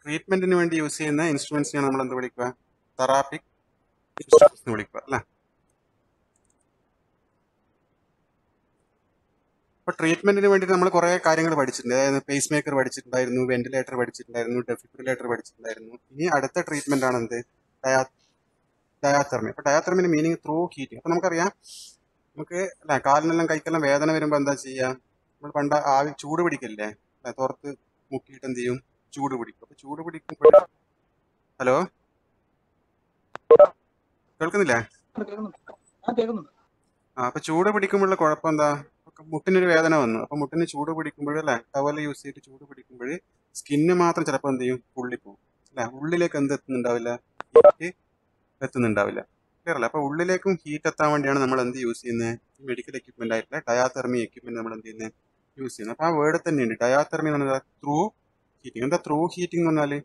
ട്രീറ്റ്മെന്റിന് വേണ്ടി യൂസ് ചെയ്യുന്ന ഇൻസ്ട്രുമെന്റ്സിനെയാണ് നമ്മൾ എന്ത് വിളിക്കുക തെറാപ്പിക് ഇൻസ്ട്രുമെന്റ്സ് എന്ന് വിളിക്കുക അല്ലേ ഇപ്പൊ ട്രീറ്റ്മെന്റിന് വേണ്ടി നമ്മൾ കുറെ കാര്യങ്ങൾ പഠിച്ചിട്ടുണ്ട് അതായത് പേസ് മേക്കർ പഠിച്ചിട്ടുണ്ടായിരുന്നു വെന്റിലേറ്റർ പഠിച്ചിട്ടുണ്ടായിരുന്നു ഡെഫിബ്രിലേറ്റർ പഠിച്ചിട്ടുണ്ടായിരുന്നു ഇനി അടുത്ത ട്രീറ്റ്മെന്റ് ആണ് എന്ത് ഡയാ ഡയാതെർമി അപ്പൊ ഡയാതെർമിന്റെ മീനിങ് ത്രൂ ഹീറ്റിംഗ് അപ്പൊ നമുക്കറിയാം നമുക്ക് അല്ല കാലിനെല്ലാം കൈക്കെല്ലാം വേദന വരുമ്പോ എന്താ ചെയ്യാ നമ്മൾ പണ്ട് ആവി ചൂട് പിടിക്കില്ലേ അല്ലെ തുറത്ത് മുക്കിയിട്ട് എന്ത് ചെയ്യും ചൂട് പിടിക്കും അപ്പൊ ചൂട് പിടിക്കുമ്പോൾ ഹലോ കേൾക്കുന്നില്ലേ കേൾക്കുന്നുണ്ട് ആ കേൾക്കുന്നുണ്ട് ആ അപ്പൊ ചൂട് പിടിക്കുമ്പോഴുള്ള കുഴപ്പം എന്താ ഇപ്പൊ മുട്ടിനൊരു വേദന വന്നു അപ്പൊ മുട്ടിന് ചൂട് പിടിക്കുമ്പോഴല്ലേ ടവൽ യൂസ് ചെയ്തിട്ട് ചൂട് പിടിക്കുമ്പോൾ സ്കിന്ന് മാത്രം ചിലപ്പോൾ എന്ത് ചെയ്യും പൊള്ളിപ്പോവും അല്ലെ ഉള്ളിലേക്ക് എന്ത് എത്തുന്നുണ്ടാവില്ല ഹീറ്റ് എത്തുന്നുണ്ടാവില്ല ക്ലിയർ അല്ലേ അപ്പൊ ഉള്ളിലേക്കും ഹീറ്റ് എത്താൻ വേണ്ടിയാണ് നമ്മൾ എന്ത് യൂസ് ചെയ്യുന്നത് ഈ മെഡിക്കൽ എക്യുപ്മെന്റ് ആയിട്ടുള്ള ഡയാതെർമി എക്യുപ്മെന്റ് നമ്മൾ എന്ത് ചെയ്യുന്നത് യൂസ് ചെയ്യുന്നത് അപ്പൊ ആ വേർഡ് തന്നെയുണ്ട് ഡയാതെർമി എന്ന് പറഞ്ഞാൽ ത്രൂ ഹീറ്റിംഗ് എന്താ ത്രൂ ഹീറ്റിംഗ് എന്ന് പറഞ്ഞാല്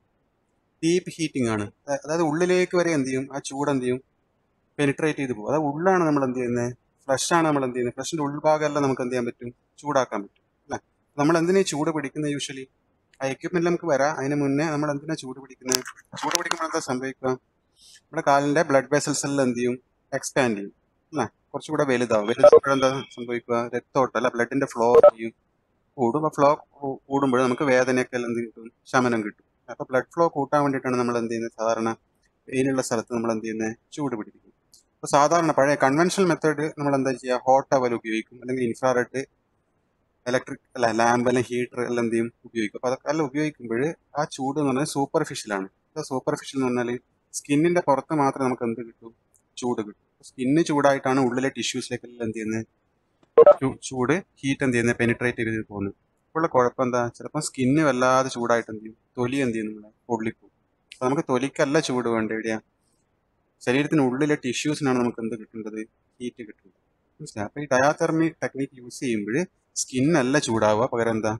ഡീപ്പ് ഹീറ്റിംഗ് ആണ് അതാ- അതായത് ഉള്ളിലേക്ക് വരെ എന്ത് ചെയ്യും ആ ചൂട് എന്ത് ചെയ്യും പെനിട്രേറ്റ് ചെയ്ത് പോകും അതായത് ഉള്ളാണ് നമ്മൾ എന്ത് ചെയ്യുന്നത് ഫ്ലഷ് ആണ് നമ്മൾ എന്ത് ചെയ്യുന്നത് ഫ്ലഷിന്റെ ഉൾഭാഗമെല്ലാം നമുക്ക് എന്ത് ചെയ്യാൻ പറ്റും ചൂടാക്കാൻ പറ്റും അല്ലേ നമ്മൾ എന്തിനാ ഈ ചൂട് പിടിക്കുന്നത് യൂഷ്വലി ആ എക്യുപ്മെന്റ് നമുക്ക് വരാം അതിന് മുന്നേ നമ്മൾ എന്തിനാ ചൂട് പിടിക്കുന്നത് ചൂട് പിടിക്കുമ്പോൾ എന്താ സംഭവിക്കുക നമ്മുടെ കാലിന്റെ ബ്ലഡ് വെസൽസ് എല്ലാം എന്ത് ചെയ്യും എക്സ്പാൻഡ് ചെയ്യും അല്ലേ കുറച്ചുകൂടെ വലുതാവും വലുതാവുമ്പോൾ എന്താ സംഭവിക്കുക രക്തോട്ടം അല്ല ബ്ലഡിന്റെ ഫ്ലോ ചെയ്യും കൂടും അപ്പൊ ഫ്ലോ കൂടുമ്പോൾ നമുക്ക് വേദനയൊക്കെ എന്ത് കിട്ടും ശമനം കിട്ടും അപ്പൊ ബ്ലഡ് ഫ്ലോ കൂട്ടാൻ വേണ്ടിയിട്ടാണ് നമ്മൾ എന്ത് ചെയ്യുന്നത് സാധാരണ വെയിലുള്ള സ്ഥലത്ത് നമ്മൾ എന്ത് ചെയ്യുന്നത് ചൂട് പിടിപ്പിക്കും അപ്പൊ സാധാരണ പഴയ കൺവെൻഷണൽ മെത്തേഡ് നമ്മൾ എന്താ ചെയ്യുക ഹോട്ട് അവൽ ഉപയോഗിക്കും അല്ലെങ്കിൽ ഇൻഫ്രാറെഡ് ഇലക്ട്രിക് അല്ല ലാമ്പ് അല്ലെങ്കിൽ ഹീറ്റർ എല്ലാം എന്ത് ചെയ്യും ഉപയോഗിക്കും അപ്പൊ അതൊക്കെ എല്ലാം ഉപയോഗിക്കുമ്പോൾ ആ ചൂട് എന്ന് പറഞ്ഞാൽ സൂപ്പർഫിഷ്യലാണ് സൂപ്പർഫിഷ്യൽ എന്ന് പറഞ്ഞാൽ സ്കിന്നിന്റെ പുറത്ത് മാത്രമേ നമുക്ക് എന്ത് കിട്ടും ചൂട് കിട്ടും സ്കിന്ന് ചൂടായിട്ടാണ് ഉള്ളിലെ ടിഷ്യൂസിലേക്കെല്ലാം എന്ത് ചെയ്യുന്നത് ചൂ- ചൂട് ഹീറ്റ് എന്ത് ചെയ്യുന്നത് പെനിട്രേറ്റ് ചെയ്ത് പോകുന്നത് ഇപ്പോഴുള്ള കുഴപ്പം എന്താ ചിലപ്പോൾ സ്കിന്ന് വല്ലാതെ ചൂടായിട്ട് എന്ത് ചെയ്യും തൊലി എന്ത് ചെയ്യും നമ്മളെ പൊള്ളിപ്പോകും അപ്പൊ നമുക്ക് തൊലിക്കല്ല ചൂട് വേണ്ട എവിടെയാ ശരീരത്തിന് ഉള്ളിലെ ടിഷ്യൂസിനാണ് നമുക്ക് എന്ത് കിട്ടേണ്ടത് ഹീറ്റ് കിട്ടുന്നത് മനസ്സിലായി അപ്പൊ ഈ ഡയാതെർമി ടെക്നിക്ക് യൂസ് ചെയ്യുമ്പോൾ സ്കിന്നല്ല ചൂടാവുക പകരം എന്താ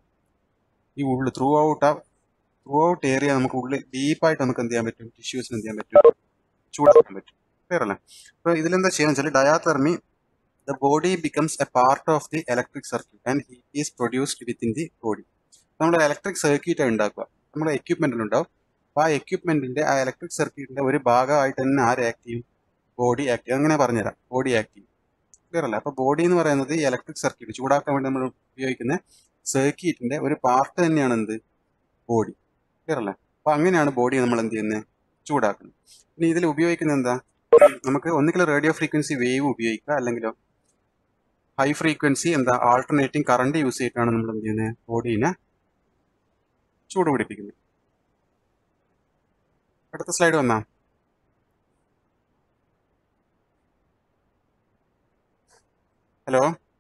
ഈ ഉള്ളിൽ ത്രൂ ഔട്ട് ആ ത്രൂ ഔട്ട് ഏരിയ നമുക്ക് ഉള്ളിൽ ഡീപ്പായിട്ട് നമുക്ക് എന്ത് ചെയ്യാൻ പറ്റും ടിഷ്യൂസിന് എന്ത് ചെയ്യാൻ പറ്റും ചൂടാക്കാൻ പറ്റും ക്ലിയർ അല്ലേ അപ്പൊ ഇതിലെന്താ ചെയ്യാന്ന് വെച്ചാൽ diathermy the body becomes a part of the electric circuit and heat is produced within the body നമ്മൾ ഇലക്ട്രിക് സർക്യൂട്ട് ഉണ്ടാക്കുക നമ്മുടെ എക്യുപ്മെന്റിൽ ഉണ്ടാവും അപ്പൊ ആ എക്യുപ്മെന്റിന്റെ ആ ഇലക്ട്രിക് സർക്യൂട്ടിന്റെ ഒരു ഭാഗമായിട്ട് തന്നെ ആര് ആക്ട് ചെയ്യും ബോഡി ആക്ട് ചെയ്യും അങ്ങനെ പറഞ്ഞുതരാം ബോഡി ആക്ട് ചെയ്യും ക്ലിയർ അല്ലേ അപ്പൊ ബോഡി എന്ന് പറയുന്നത് ഈ ഇലക്ട്രിക് സർക്യൂട്ട് ചൂടാക്കാൻ വേണ്ടി നമ്മൾ ഉപയോഗിക്കുന്ന സർക്യൂട്ടിന്റെ ഒരു പാർട്ട് തന്നെയാണ് എന്ത് ബോഡി ക്ലിയർ അല്ലേ അപ്പൊ അങ്ങനെയാണ് ബോഡി നമ്മൾ എന്ത് ചെയ്യുന്നത് ചൂടാക്കുന്നത് ഇനി ഇതിൽ ഉപയോഗിക്കുന്നത് എന്താ നമുക്ക് ഒന്നുകിൽ റേഡിയോ ഫ്രീക്വൻസി വേവ് ഉപയോഗിക്കുക അല്ലെങ്കിലോ ഹൈ ഫ്രീക്വൻസി എന്താ ആൾട്ടർനേറ്റിംഗ് കറണ്ട് യൂസ് ചെയ്തിട്ടാണ് നമ്മൾ എന്ത് ചെയ്യുന്നത് ബോഡീനെ ചൂട് പിടിപ്പിക്കുന്നത് അടുത്ത സ്ലൈഡ് വന്നാ ഹലോ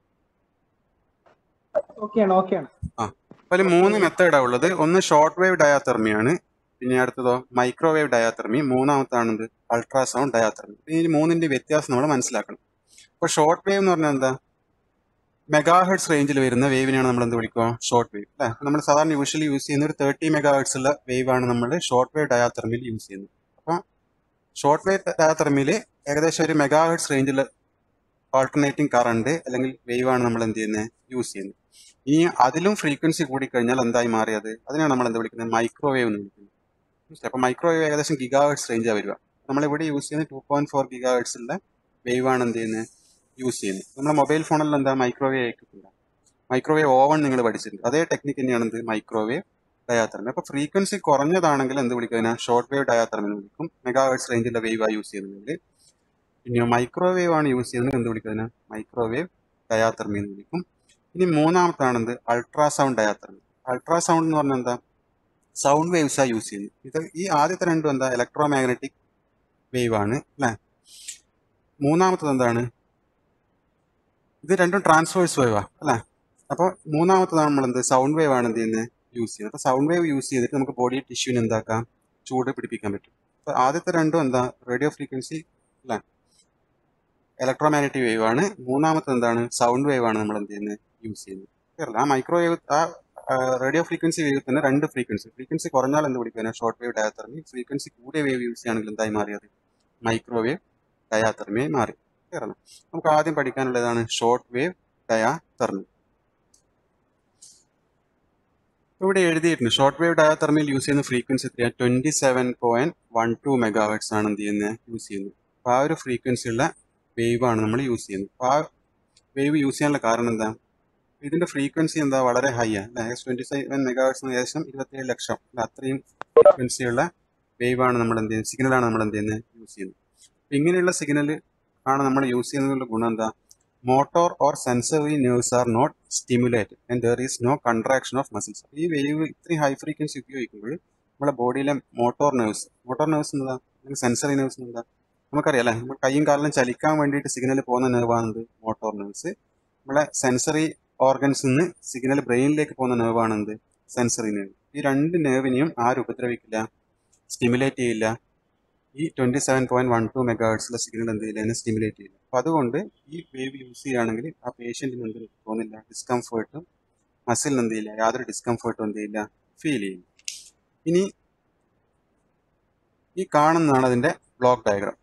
ഓക്കെയാണ് ഓക്കെയാണ് ആ അതിൽ മൂന്ന് മെത്തേഡാണ് ഉള്ളത് ഒന്ന് ഷോർട്ട് വേവ് ഡയാതെർമിയാണ് പിന്നെ അടുത്തതോ മൈക്രോവേവ് ഡയാതെർമി മൂന്നാമത്താണെന്ത് അൾട്രാസൗണ്ട് ഡയാതെർമി ഈ മൂന്നിന്റെ വ്യത്യാസം നമ്മൾ മനസ്സിലാക്കണം അപ്പോൾ ഷോർട്ട് വേവ് എന്ന് പറഞ്ഞാൽ എന്താ മെഗാ ഹെഡ്സ് റേഞ്ചിൽ വരുന്ന വേവിനെയാണ് നമ്മൾ എന്ത് വിളിക്കുക ഷോർട്ട് വേവ് അല്ലേ നമ്മൾ സാധാരണ യൂഷ്വലി യൂസ് ചെയ്യുന്ന ഒരു തേർട്ടി മെഗാ ഹെഡ്സ് ഉള്ള വേവ് ആണ് നമ്മൾ ഷോർട്ട് വേവ് ഡയാതെർമിയിൽ യൂസ് ചെയ്യുന്നത് അപ്പോൾ ഷോർട്ട് വേവ് ഡയാതെർമിയിൽ ഏകദേശം ഒരു മെഗാ ഹെഡ്സ് റേഞ്ചിൽ ആൾട്ടർനേറ്റിംഗ് കറണ്ട് അല്ലെങ്കിൽ വേവ് ആണ് നമ്മൾ എന്ത് ചെയ്യുന്നത് യൂസ് ചെയ്യുന്നത് ഇനി അതിലും ഫ്രീക്വൻസി കൂടിക്കഴിഞ്ഞാൽ എന്തായി മാറിയത് അതിനാണ് നമ്മൾ എന്താ വിളിക്കുന്നത് മൈക്രോവേവ് എന്ന് വിളിക്കുന്നത് മനസ്സിലായോ? അപ്പൊ മൈക്രോവേവ് ഏകദേശം ഗിഗാ ഹെഡ്സ് റേഞ്ചാണ് വരിക നമ്മൾ ഇവിടെ യൂസ് ചെയ്യുന്ന two point four giga hertz ഉള്ള വേവ് ആണ് എന്ത് ചെയ്യുന്നത് യൂസ് ചെയ്യുന്നത് നമ്മുടെ മൊബൈൽ ഫോണിൽ എന്താ മൈക്രോവേവ് ആയിട്ടില്ല മൈക്രോവേവ് ഓവൺ നിങ്ങൾ പഠിച്ചിട്ടുണ്ട് അതേ ടെക്നിക്ക് തന്നെയാണ് എന്ത് മൈക്രോവേവ് ഡയാത്തർമി അപ്പൊ ഫ്രീക്വൻസി കുറഞ്ഞതാണെങ്കിൽ എന്ത് വിളിക്കുക ഷോർട്ട് വേവ് ഡയാത്തർമി എന്ന് വിളിക്കും മെഗാ ഹെഡ്സ് റേഞ്ചിലെ വേവ് യൂസ് ചെയ്യുന്നുണ്ടെങ്കിൽ പിന്നെ മൈക്രോവേവ് ആണ് യൂസ് ചെയ്യുന്നത് എന്ത് വിളിക്കുക മൈക്രോവേവ് ഡയാത്തർമി എന്ന് വിളിക്കും ഇനി മൂന്നാമത്താണെന്ത് അൾട്രാസൗണ്ട് ഡയാത്തർമി അൾട്രാസൗണ്ട് എന്ന് പറഞ്ഞാൽ എന്താ സൗണ്ട് വേവ്സ് ആ യൂസ് ചെയ്യുന്നത് ഇത് ഈ ആദ്യത്തെ രണ്ടും എന്താ ഇലക്ട്രോ മാഗ്നറ്റിക് വേവ് ആണ് അല്ലേ മൂന്നാമത്തത് എന്താണ് ഇത് രണ്ടും ട്രാൻസ്വേഴ്സ് വേവാ അല്ലേ അപ്പോൾ മൂന്നാമത്തതാണ് നമ്മൾ എന്ത് സൗണ്ട് വേവ് ആണ് എന്ത് ചെയ്യുന്നത് യൂസ് ചെയ്യുന്നത് അപ്പോൾ സൗണ്ട് വേവ് യൂസ് ചെയ്തിട്ട് നമുക്ക് ബോഡി ടിഷ്യൂവിന് എന്താക്കാം ചൂട് പിടിപ്പിക്കാൻ പറ്റും അപ്പോൾ ആദ്യത്തെ രണ്ടും എന്താ റേഡിയോ ഫ്രീക്വൻസി അല്ലേ ഇലക്ട്രോ മാഗ്നറ്റിക് വേവ് ആണ് മൂന്നാമത്തത് എന്താണ് സൗണ്ട് വേവ് ആണ് നമ്മൾ എന്ത് ചെയ്യുന്നത് യൂസ് ചെയ്യുന്നത് ക്ലിയർ ആ മൈക്രോവേവ് ആ റേഡിയോ ഫ്രീക്വൻസി വേവ് തന്നെ രണ്ട് ഫ്രീക്വൻസി ഫ്രീക്വൻസി കുറഞ്ഞാൽ എന്ത് വിളിക്കുക ഷോർട്ട് വേവ് ഡയാത്തർമി ഫ്രീക്വൻസി കൂടിയ വേവ് യൂസ് ചെയ്യുകയാണെങ്കിൽ എന്തായി മാറിയത് മൈക്രോവേവ് ഡയാത്തർമിയായി മാറി ക്ലിയർ ആണ് നമുക്ക് ആദ്യം പഠിക്കാനുള്ളതാണ് ഷോർട്ട് വേവ് ഡയാത്തർമി ഇവിടെ എഴുതിയിട്ടുണ്ട് ഷോർട്ട് വേവ് ഡയോതെർമിയിൽ യൂസ് ചെയ്യുന്ന ഫ്രീക്വൻസി എത്രയാണ് twenty seven point one two megahertz ആണ് എന്ത് ചെയ്യുന്നത് യൂസ് ചെയ്യുന്നത് അപ്പോൾ ആ ഒരു ഫ്രീക്വൻസി ഉള്ള വേവ് ആണ് നമ്മൾ യൂസ് ചെയ്യുന്നത് അപ്പോൾ ആ വേവ് യൂസ് ചെയ്യാനുള്ള കാരണം എന്താ ഇതിന്റെ ഫ്രീക്വൻസി എന്താ വളരെ ഹൈ ആണ് ഏകദേശം ട്വന്റി സെവൻ മെഗാഹെർട്സ് ഏകദേശം ഇരുപത്തിയേഴ് ലക്ഷം അല്ല അത്രയും ഫ്രീക്വൻസി ഉള്ള വേവ് ആണ് നമ്മൾ എന്ത് ചെയ്യുന്നത് സിഗ്നലാണ് നമ്മൾ എന്ത് ചെയ്യുന്നത് യൂസ് ചെയ്യുന്നത് അപ്പോൾ ഇങ്ങനെയുള്ള സിഗ്നൽ ആണ് നമ്മൾ യൂസ് ചെയ്യുന്നതിനുള്ള ഗുണം എന്താ motor or sensory nerves are not stimulated and there is no contraction of muscles ഈ വേവ് ഇത്രയും ഹൈ ഫ്രീക്വൻസി ഉപയോഗിക്കുമ്പോൾ നമ്മുടെ ബോഡിയിലെ മോട്ടോർ നെർവ്സ് മോട്ടോർ നെർവ്സ് എന്താ അല്ലെങ്കിൽ സെൻസറി നെർവ്സ് എന്താ നമുക്കറിയാം അല്ലേ നമ്മൾ കൈയും കാലിലും ചലിക്കാൻ വേണ്ടിയിട്ട് സിഗ്നൽ പോകുന്ന നെർവാണത് മോട്ടോർ നെർവ്സ് നമ്മളെ സെൻസറി ഓർഗൻസിൽ നിന്ന് സിഗ്നൽ ബ്രെയിനിലേക്ക് പോകുന്ന നെർവാണെന്ത് സെൻസറി നെർവ് ഈ രണ്ട് നെർവിനെയും ആരും ഉപദ്രവിക്കില്ല സ്റ്റിമുലേറ്റ് ചെയ്യില്ല ഈ twenty seven point one two മെഗാഹെർട്സിലെ സിഗ്നൽ എന്ത് ചെയ്യില്ല അതിനെ സ്റ്റിമുലേറ്റ് ചെയ്യില്ല അപ്പൊ അതുകൊണ്ട് ഈ വേവ് യൂസ് ചെയ്യുകയാണെങ്കിൽ ആ പേഷ്യന്റിന് എന്ത് തോന്നില്ല ഡിസ്കംഫേർട്ടും മസിലിന് എന്ത് ചെയ്യില്ല യാതൊരു ഡിസ്കംഫേർട്ടും എന്ത് ചെയ്യില്ല ഫീൽ ചെയ്യില്ല ഇനി ഈ കാണുന്നതാണ് അതിന്റെ ബ്ലോക്ക് ഡയഗ്രാം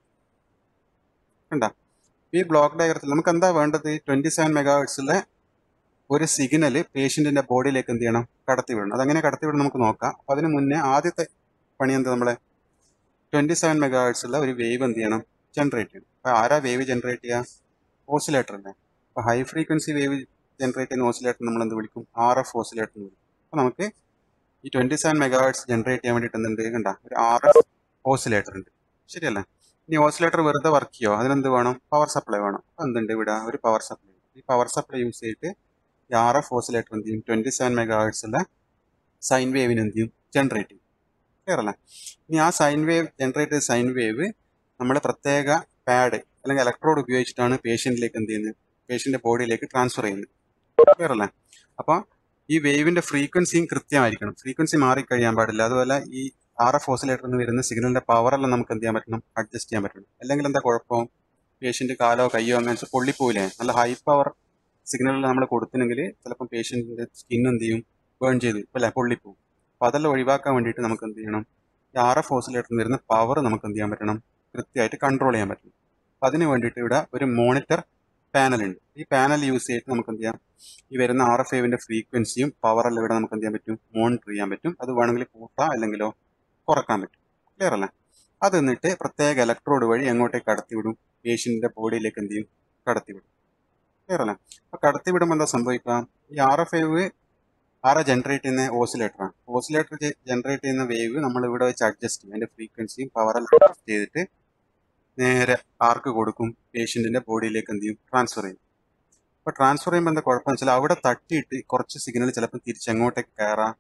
കണ്ട ഈ ബ്ലോക്ക് ഡയഗ്രത്തിൽ നമുക്ക് എന്താ വേണ്ടത് ട്വന്റി സെവൻ മെഗാഹെർട്സിലെ ഒരു സിഗ്നൽ പേഷ്യന്റിന്റെ ബോഡിയിലേക്ക് എന്ത് ചെയ്യണം കടത്തി വിടണം അതെങ്ങനെ കടത്തി വിടണം നമുക്ക് നോക്കാം അപ്പൊ അതിന് മുന്നേ ആദ്യത്തെ പണി എന്താ നമ്മളെ ട്വന്റി സെവൻ മെഗാഹെർട്സ് ഉള്ള ഒരു വേവ് എന്ത് ചെയ്യണം ജനറേറ്റ് ചെയ്യണം അപ്പൊ ആരാ വേവ് ജനറേറ്റ് ചെയ്യുക ഓസിലേറ്റർ അല്ലേ അപ്പൊ ഹൈ ഫ്രീക്വൻസി വേവ് ജനറേറ്റ് ചെയ്യുന്ന ഓസിലേറ്റർ നമ്മൾ എന്ത് വിളിക്കും ആർ എഫ് ഓസിലേറ്റർ എന്ന് വിളിക്കും അപ്പൊ നമുക്ക് ഈ ട്വന്റി സെവൻ മെഗാഹെർട്സ് ജനറേറ്റ് ചെയ്യാൻ വേണ്ടിയിട്ട് എന്തുണ്ട് കണ്ട ഒരു ആർ എഫ് ഓസിലേറ്റർ ഉണ്ട് ശരിയല്ലേ ഇനി ഓസിലേറ്റർ വെറുതെ വർക്ക് ചെയ്യോ അതിനെന്ത് വേണം പവർ സപ്ലൈ വേണം അപ്പൊ എന്തുണ്ട് ഇവിടെ ഒരു പവർ സപ്ലൈ ഈ പവർ സപ്ലൈ യൂസ് ചെയ്തിട്ട് ഈ ആർ എഫ് ഓസിലേറ്റർ എന്ത് ചെയ്യും ട്വന്റി സെവൻ മെഗാഹെർട്സ് ഉള്ള സൈൻ വേവിന് എന്ത് ചെയ്യും ജനറേറ്റ് ചെയ്യും ക്ലിയർ അല്ലേ ഇനി ആ സൈൻ വേവ് ജനറേറ്റ് ചെയ്ത സൈൻ വേവ് നമ്മൾ പ്രത്യേക പാഡ് അല്ലെങ്കിൽ ഇലക്ട്രോഡ് ഉപയോഗിച്ചിട്ടാണ് പേഷ്യന്റിലേക്ക് എന്ത് ചെയ്യുന്നത് പേഷ്യന്റെ ബോഡിയിലേക്ക് ട്രാൻസ്ഫർ ചെയ്യുന്നത് ക്ലിയർ അല്ലേ അപ്പോൾ ഈ വേവിന്റെ ഫ്രീക്വൻസിയും കൃത്യമായിരിക്കണം ഫ്രീക്വൻസി മാറിക്കഴിയാൻ പാടില്ല അതുപോലെ ഈ ആർ എഫ് ഓസിലേറ്ററിൽ നിന്ന് വരുന്ന സിഗ്നലിന്റെ പവറെല്ലാം നമുക്ക് എന്ത് ചെയ്യാൻ പറ്റണം അഡ്ജസ്റ്റ് ചെയ്യാൻ പറ്റണം അല്ലെങ്കിൽ എന്താ കുഴപ്പം പേഷ്യന്റ് കാലോ കയ്യോ അങ്ങനെ പൊള്ളിപ്പോയില്ലേ നല്ല ഹൈ പവർ സിഗ്നൽ നമ്മൾ കൊടുത്തിനെങ്കിൽ ചിലപ്പം പേഷ്യന്റിന്റെ സ്കിൻ എന്ത് ചെയ്യും ബേൺ ചെയ്ത് അല്ലെ പൊള്ളിപ്പോവും അപ്പൊ അതെല്ലാം ഒഴിവാക്കാൻ വേണ്ടിയിട്ട് നമുക്ക് എന്ത് ചെയ്യണം ഈ ആർ എഫ് ഓസിലേറ്ററിൽ വരുന്ന പവർ നമുക്ക് എന്ത് ചെയ്യാൻ പറ്റണം കൃത്യമായിട്ട് കൺട്രോൾ ചെയ്യാൻ പറ്റണം അപ്പൊ അതിന് വേണ്ടിയിട്ട് ഇവിടെ ഒരു മോണിറ്റർ പാനൽ ഉണ്ട് ഈ പാനൽ യൂസ് ചെയ്തിട്ട് നമുക്ക് എന്ത് ചെയ്യാം ഈ വരുന്ന ആർ എഫ് വേവിന്റെ ഫ്രീക്വൻസിയും പവറെല്ലാം ഇവിടെ നമുക്ക് എന്ത് ചെയ്യാൻ പറ്റും മോണിറ്റർ ചെയ്യാൻ പറ്റും അത് വേണമെങ്കിൽ കൂട്ടാം അല്ലെങ്കിലോ കുറക്കാൻ പറ്റും ക്ലിയർ അല്ലേ അത് എന്നിട്ട് പ്രത്യേക ഇലക്ട്രോഡ് വഴി എങ്ങോട്ടേക്ക് കടത്തിവിടും പേഷ്യന്റിന്റെ ബോഡിയിലേക്ക് എന്ത് ചെയ്യും കടത്തിവിടും ക്ലിയർ അല്ലേ അപ്പൊ കടത്തിവിടുമ്പോൾ എന്താ സംഭവിക്കാം ഈ ആർ എഫ് വേവ് ആരാ ജനറേറ്റ് ചെയ്യുന്ന ഓസിലേറ്ററാണ് ഓസിലേറ്റർ ജനറേറ്റ് ചെയ്യുന്ന വേവ് നമ്മൾ ഇവിടെ വെച്ച് അഡ്ജസ്റ്റ് ചെയ്യും അതിന്റെ ഫ്രീക്വൻസിയും പവറെല്ലാം അഡ്ജസ്റ്റ് ചെയ്തിട്ട് നേരെ ആർക്ക് കൊടുക്കും പേഷ്യന്റിന്റെ ബോഡിയിലേക്ക് എന്ത് ചെയ്യും ട്രാൻസ്ഫർ ചെയ്യും അപ്പൊ ട്രാൻസ്ഫർ ചെയ്യുമ്പോൾ എന്താ കുഴപ്പമെന്ന് വെച്ചാൽ അവിടെ തട്ടിയിട്ട് കുറച്ച് സിഗ്നൽ ചിലപ്പോൾ തിരിച്ച് എങ്ങോട്ടേക്ക് കയറാം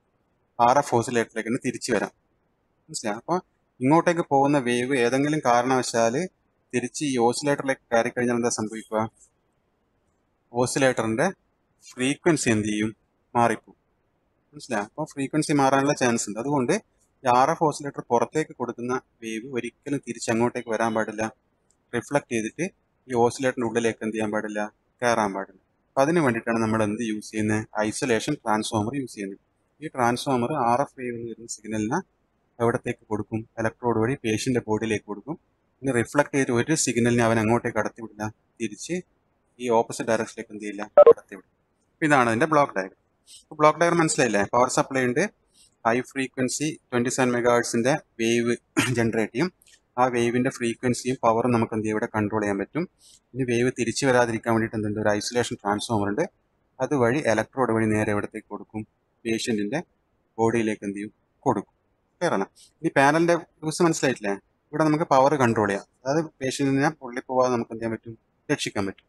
ആർ എഫ് ഓസിലേറ്ററിലേക്ക് തന്നെ തിരിച്ചു വരാം മനസ്സിലായി അപ്പൊ ഇങ്ങോട്ടേക്ക് പോകുന്ന വേവ് ഏതെങ്കിലും കാരണവശാൽ തിരിച്ച് ഈ ഓസിലേറ്ററിലേക്ക് കയറി കഴിഞ്ഞാൽ എന്താ സംഭവിക്കുക ഓസിലേറ്ററിന്റെ ഫ്രീക്വൻസി എന്ത് ചെയ്യും മാറിപ്പോകും മനസ്സിലായി അപ്പോൾ ഫ്രീക്വൻസി മാറാനുള്ള ചാൻസ് ഉണ്ട് അതുകൊണ്ട് ഈ ആർ എഫ് ഓസിലേറ്റർ പുറത്തേക്ക് കൊടുക്കുന്ന വേവ് ഒരിക്കലും തിരിച്ച് അങ്ങോട്ടേക്ക് വരാൻ പാടില്ല റിഫ്ലക്ട് ചെയ്തിട്ട് ഈ ഓസിലേറ്ററിന്റെ ഉള്ളിലേക്ക് എന്ത് ചെയ്യാൻ പാടില്ല കയറാൻ പാടില്ല അപ്പം അതിന് വേണ്ടിയിട്ടാണ് നമ്മൾ എന്ത് യൂസ് ചെയ്യുന്നത് ഐസൊലേഷൻ ട്രാൻസ്ഫോമർ യൂസ് ചെയ്യുന്നത് ഈ ട്രാൻസ്ഫോമർ ആർ എഫ് വേവ് എന്ന് വരുന്ന സിഗ്നലിനെ എവിടത്തേക്ക് കൊടുക്കും ഇലക്ട്രോഡ് വഴി പേഷ്യന്റെ ബോഡിയിലേക്ക് കൊടുക്കും ഇനി റിഫ്ലക്ട് ചെയ്തിട്ട് ഒരു സിഗ്നലിനെ അവൻ അങ്ങോട്ടേക്ക് കടത്തിവിടില്ല തിരിച്ച് ഈ ഓപ്പോസിറ്റ് ഡയറക്ഷനിലേക്ക് എന്ത് ചെയ്യില്ല കടത്തിവിടും അപ്പൊ ഇതാണ് അതിന്റെ ബ്ലോക്ക് ഡയഗ്രം ബ്ലോക്ക് ഡയഗ്രം മനസ്സിലായില്ലേ പവർ സപ്ലൈ ഉണ്ട് ഹൈ ഫ്രീക്വൻസി ട്വന്റി സെവൻ മെഗാഹെർട്സിന്റെ വേവ് ജനറേറ്റ് ചെയ്യും ആ വേവിന്റെ ഫ്രീക്വൻസിയും പവറും നമുക്ക് എന്ത് ചെയ്യും ഇവിടെ കൺട്രോൾ ചെയ്യാൻ പറ്റും ഇനി വേവ് തിരിച്ചു വരാതിരിക്കാൻ വേണ്ടിയിട്ട് എന്തുണ്ട് ഒരു ഐസൊലേഷൻ ട്രാൻസ്ഫോമർ ഉണ്ട് അതുവഴി ഇലക്ട്രോഡ് വഴി നേരെ എവിടത്തേക്ക് കൊടുക്കും പേഷ്യന്റിന്റെ ബോഡിയിലേക്ക് എന്ത് ചെയ്യും കൊടുക്കും ക്ലിയർ ആണ് ഇനി പാനലിന്റെ യൂസ് മനസ്സിലായിട്ടില്ലേ ഇവിടെ നമുക്ക് പവർ കൺട്രോൾ ചെയ്യാം അതായത് പേഷ്യന്റിനെ പൊള്ളിപ്പോവാതെ നമുക്ക് എന്ത് ചെയ്യാൻ പറ്റും രക്ഷിക്കാൻ പറ്റും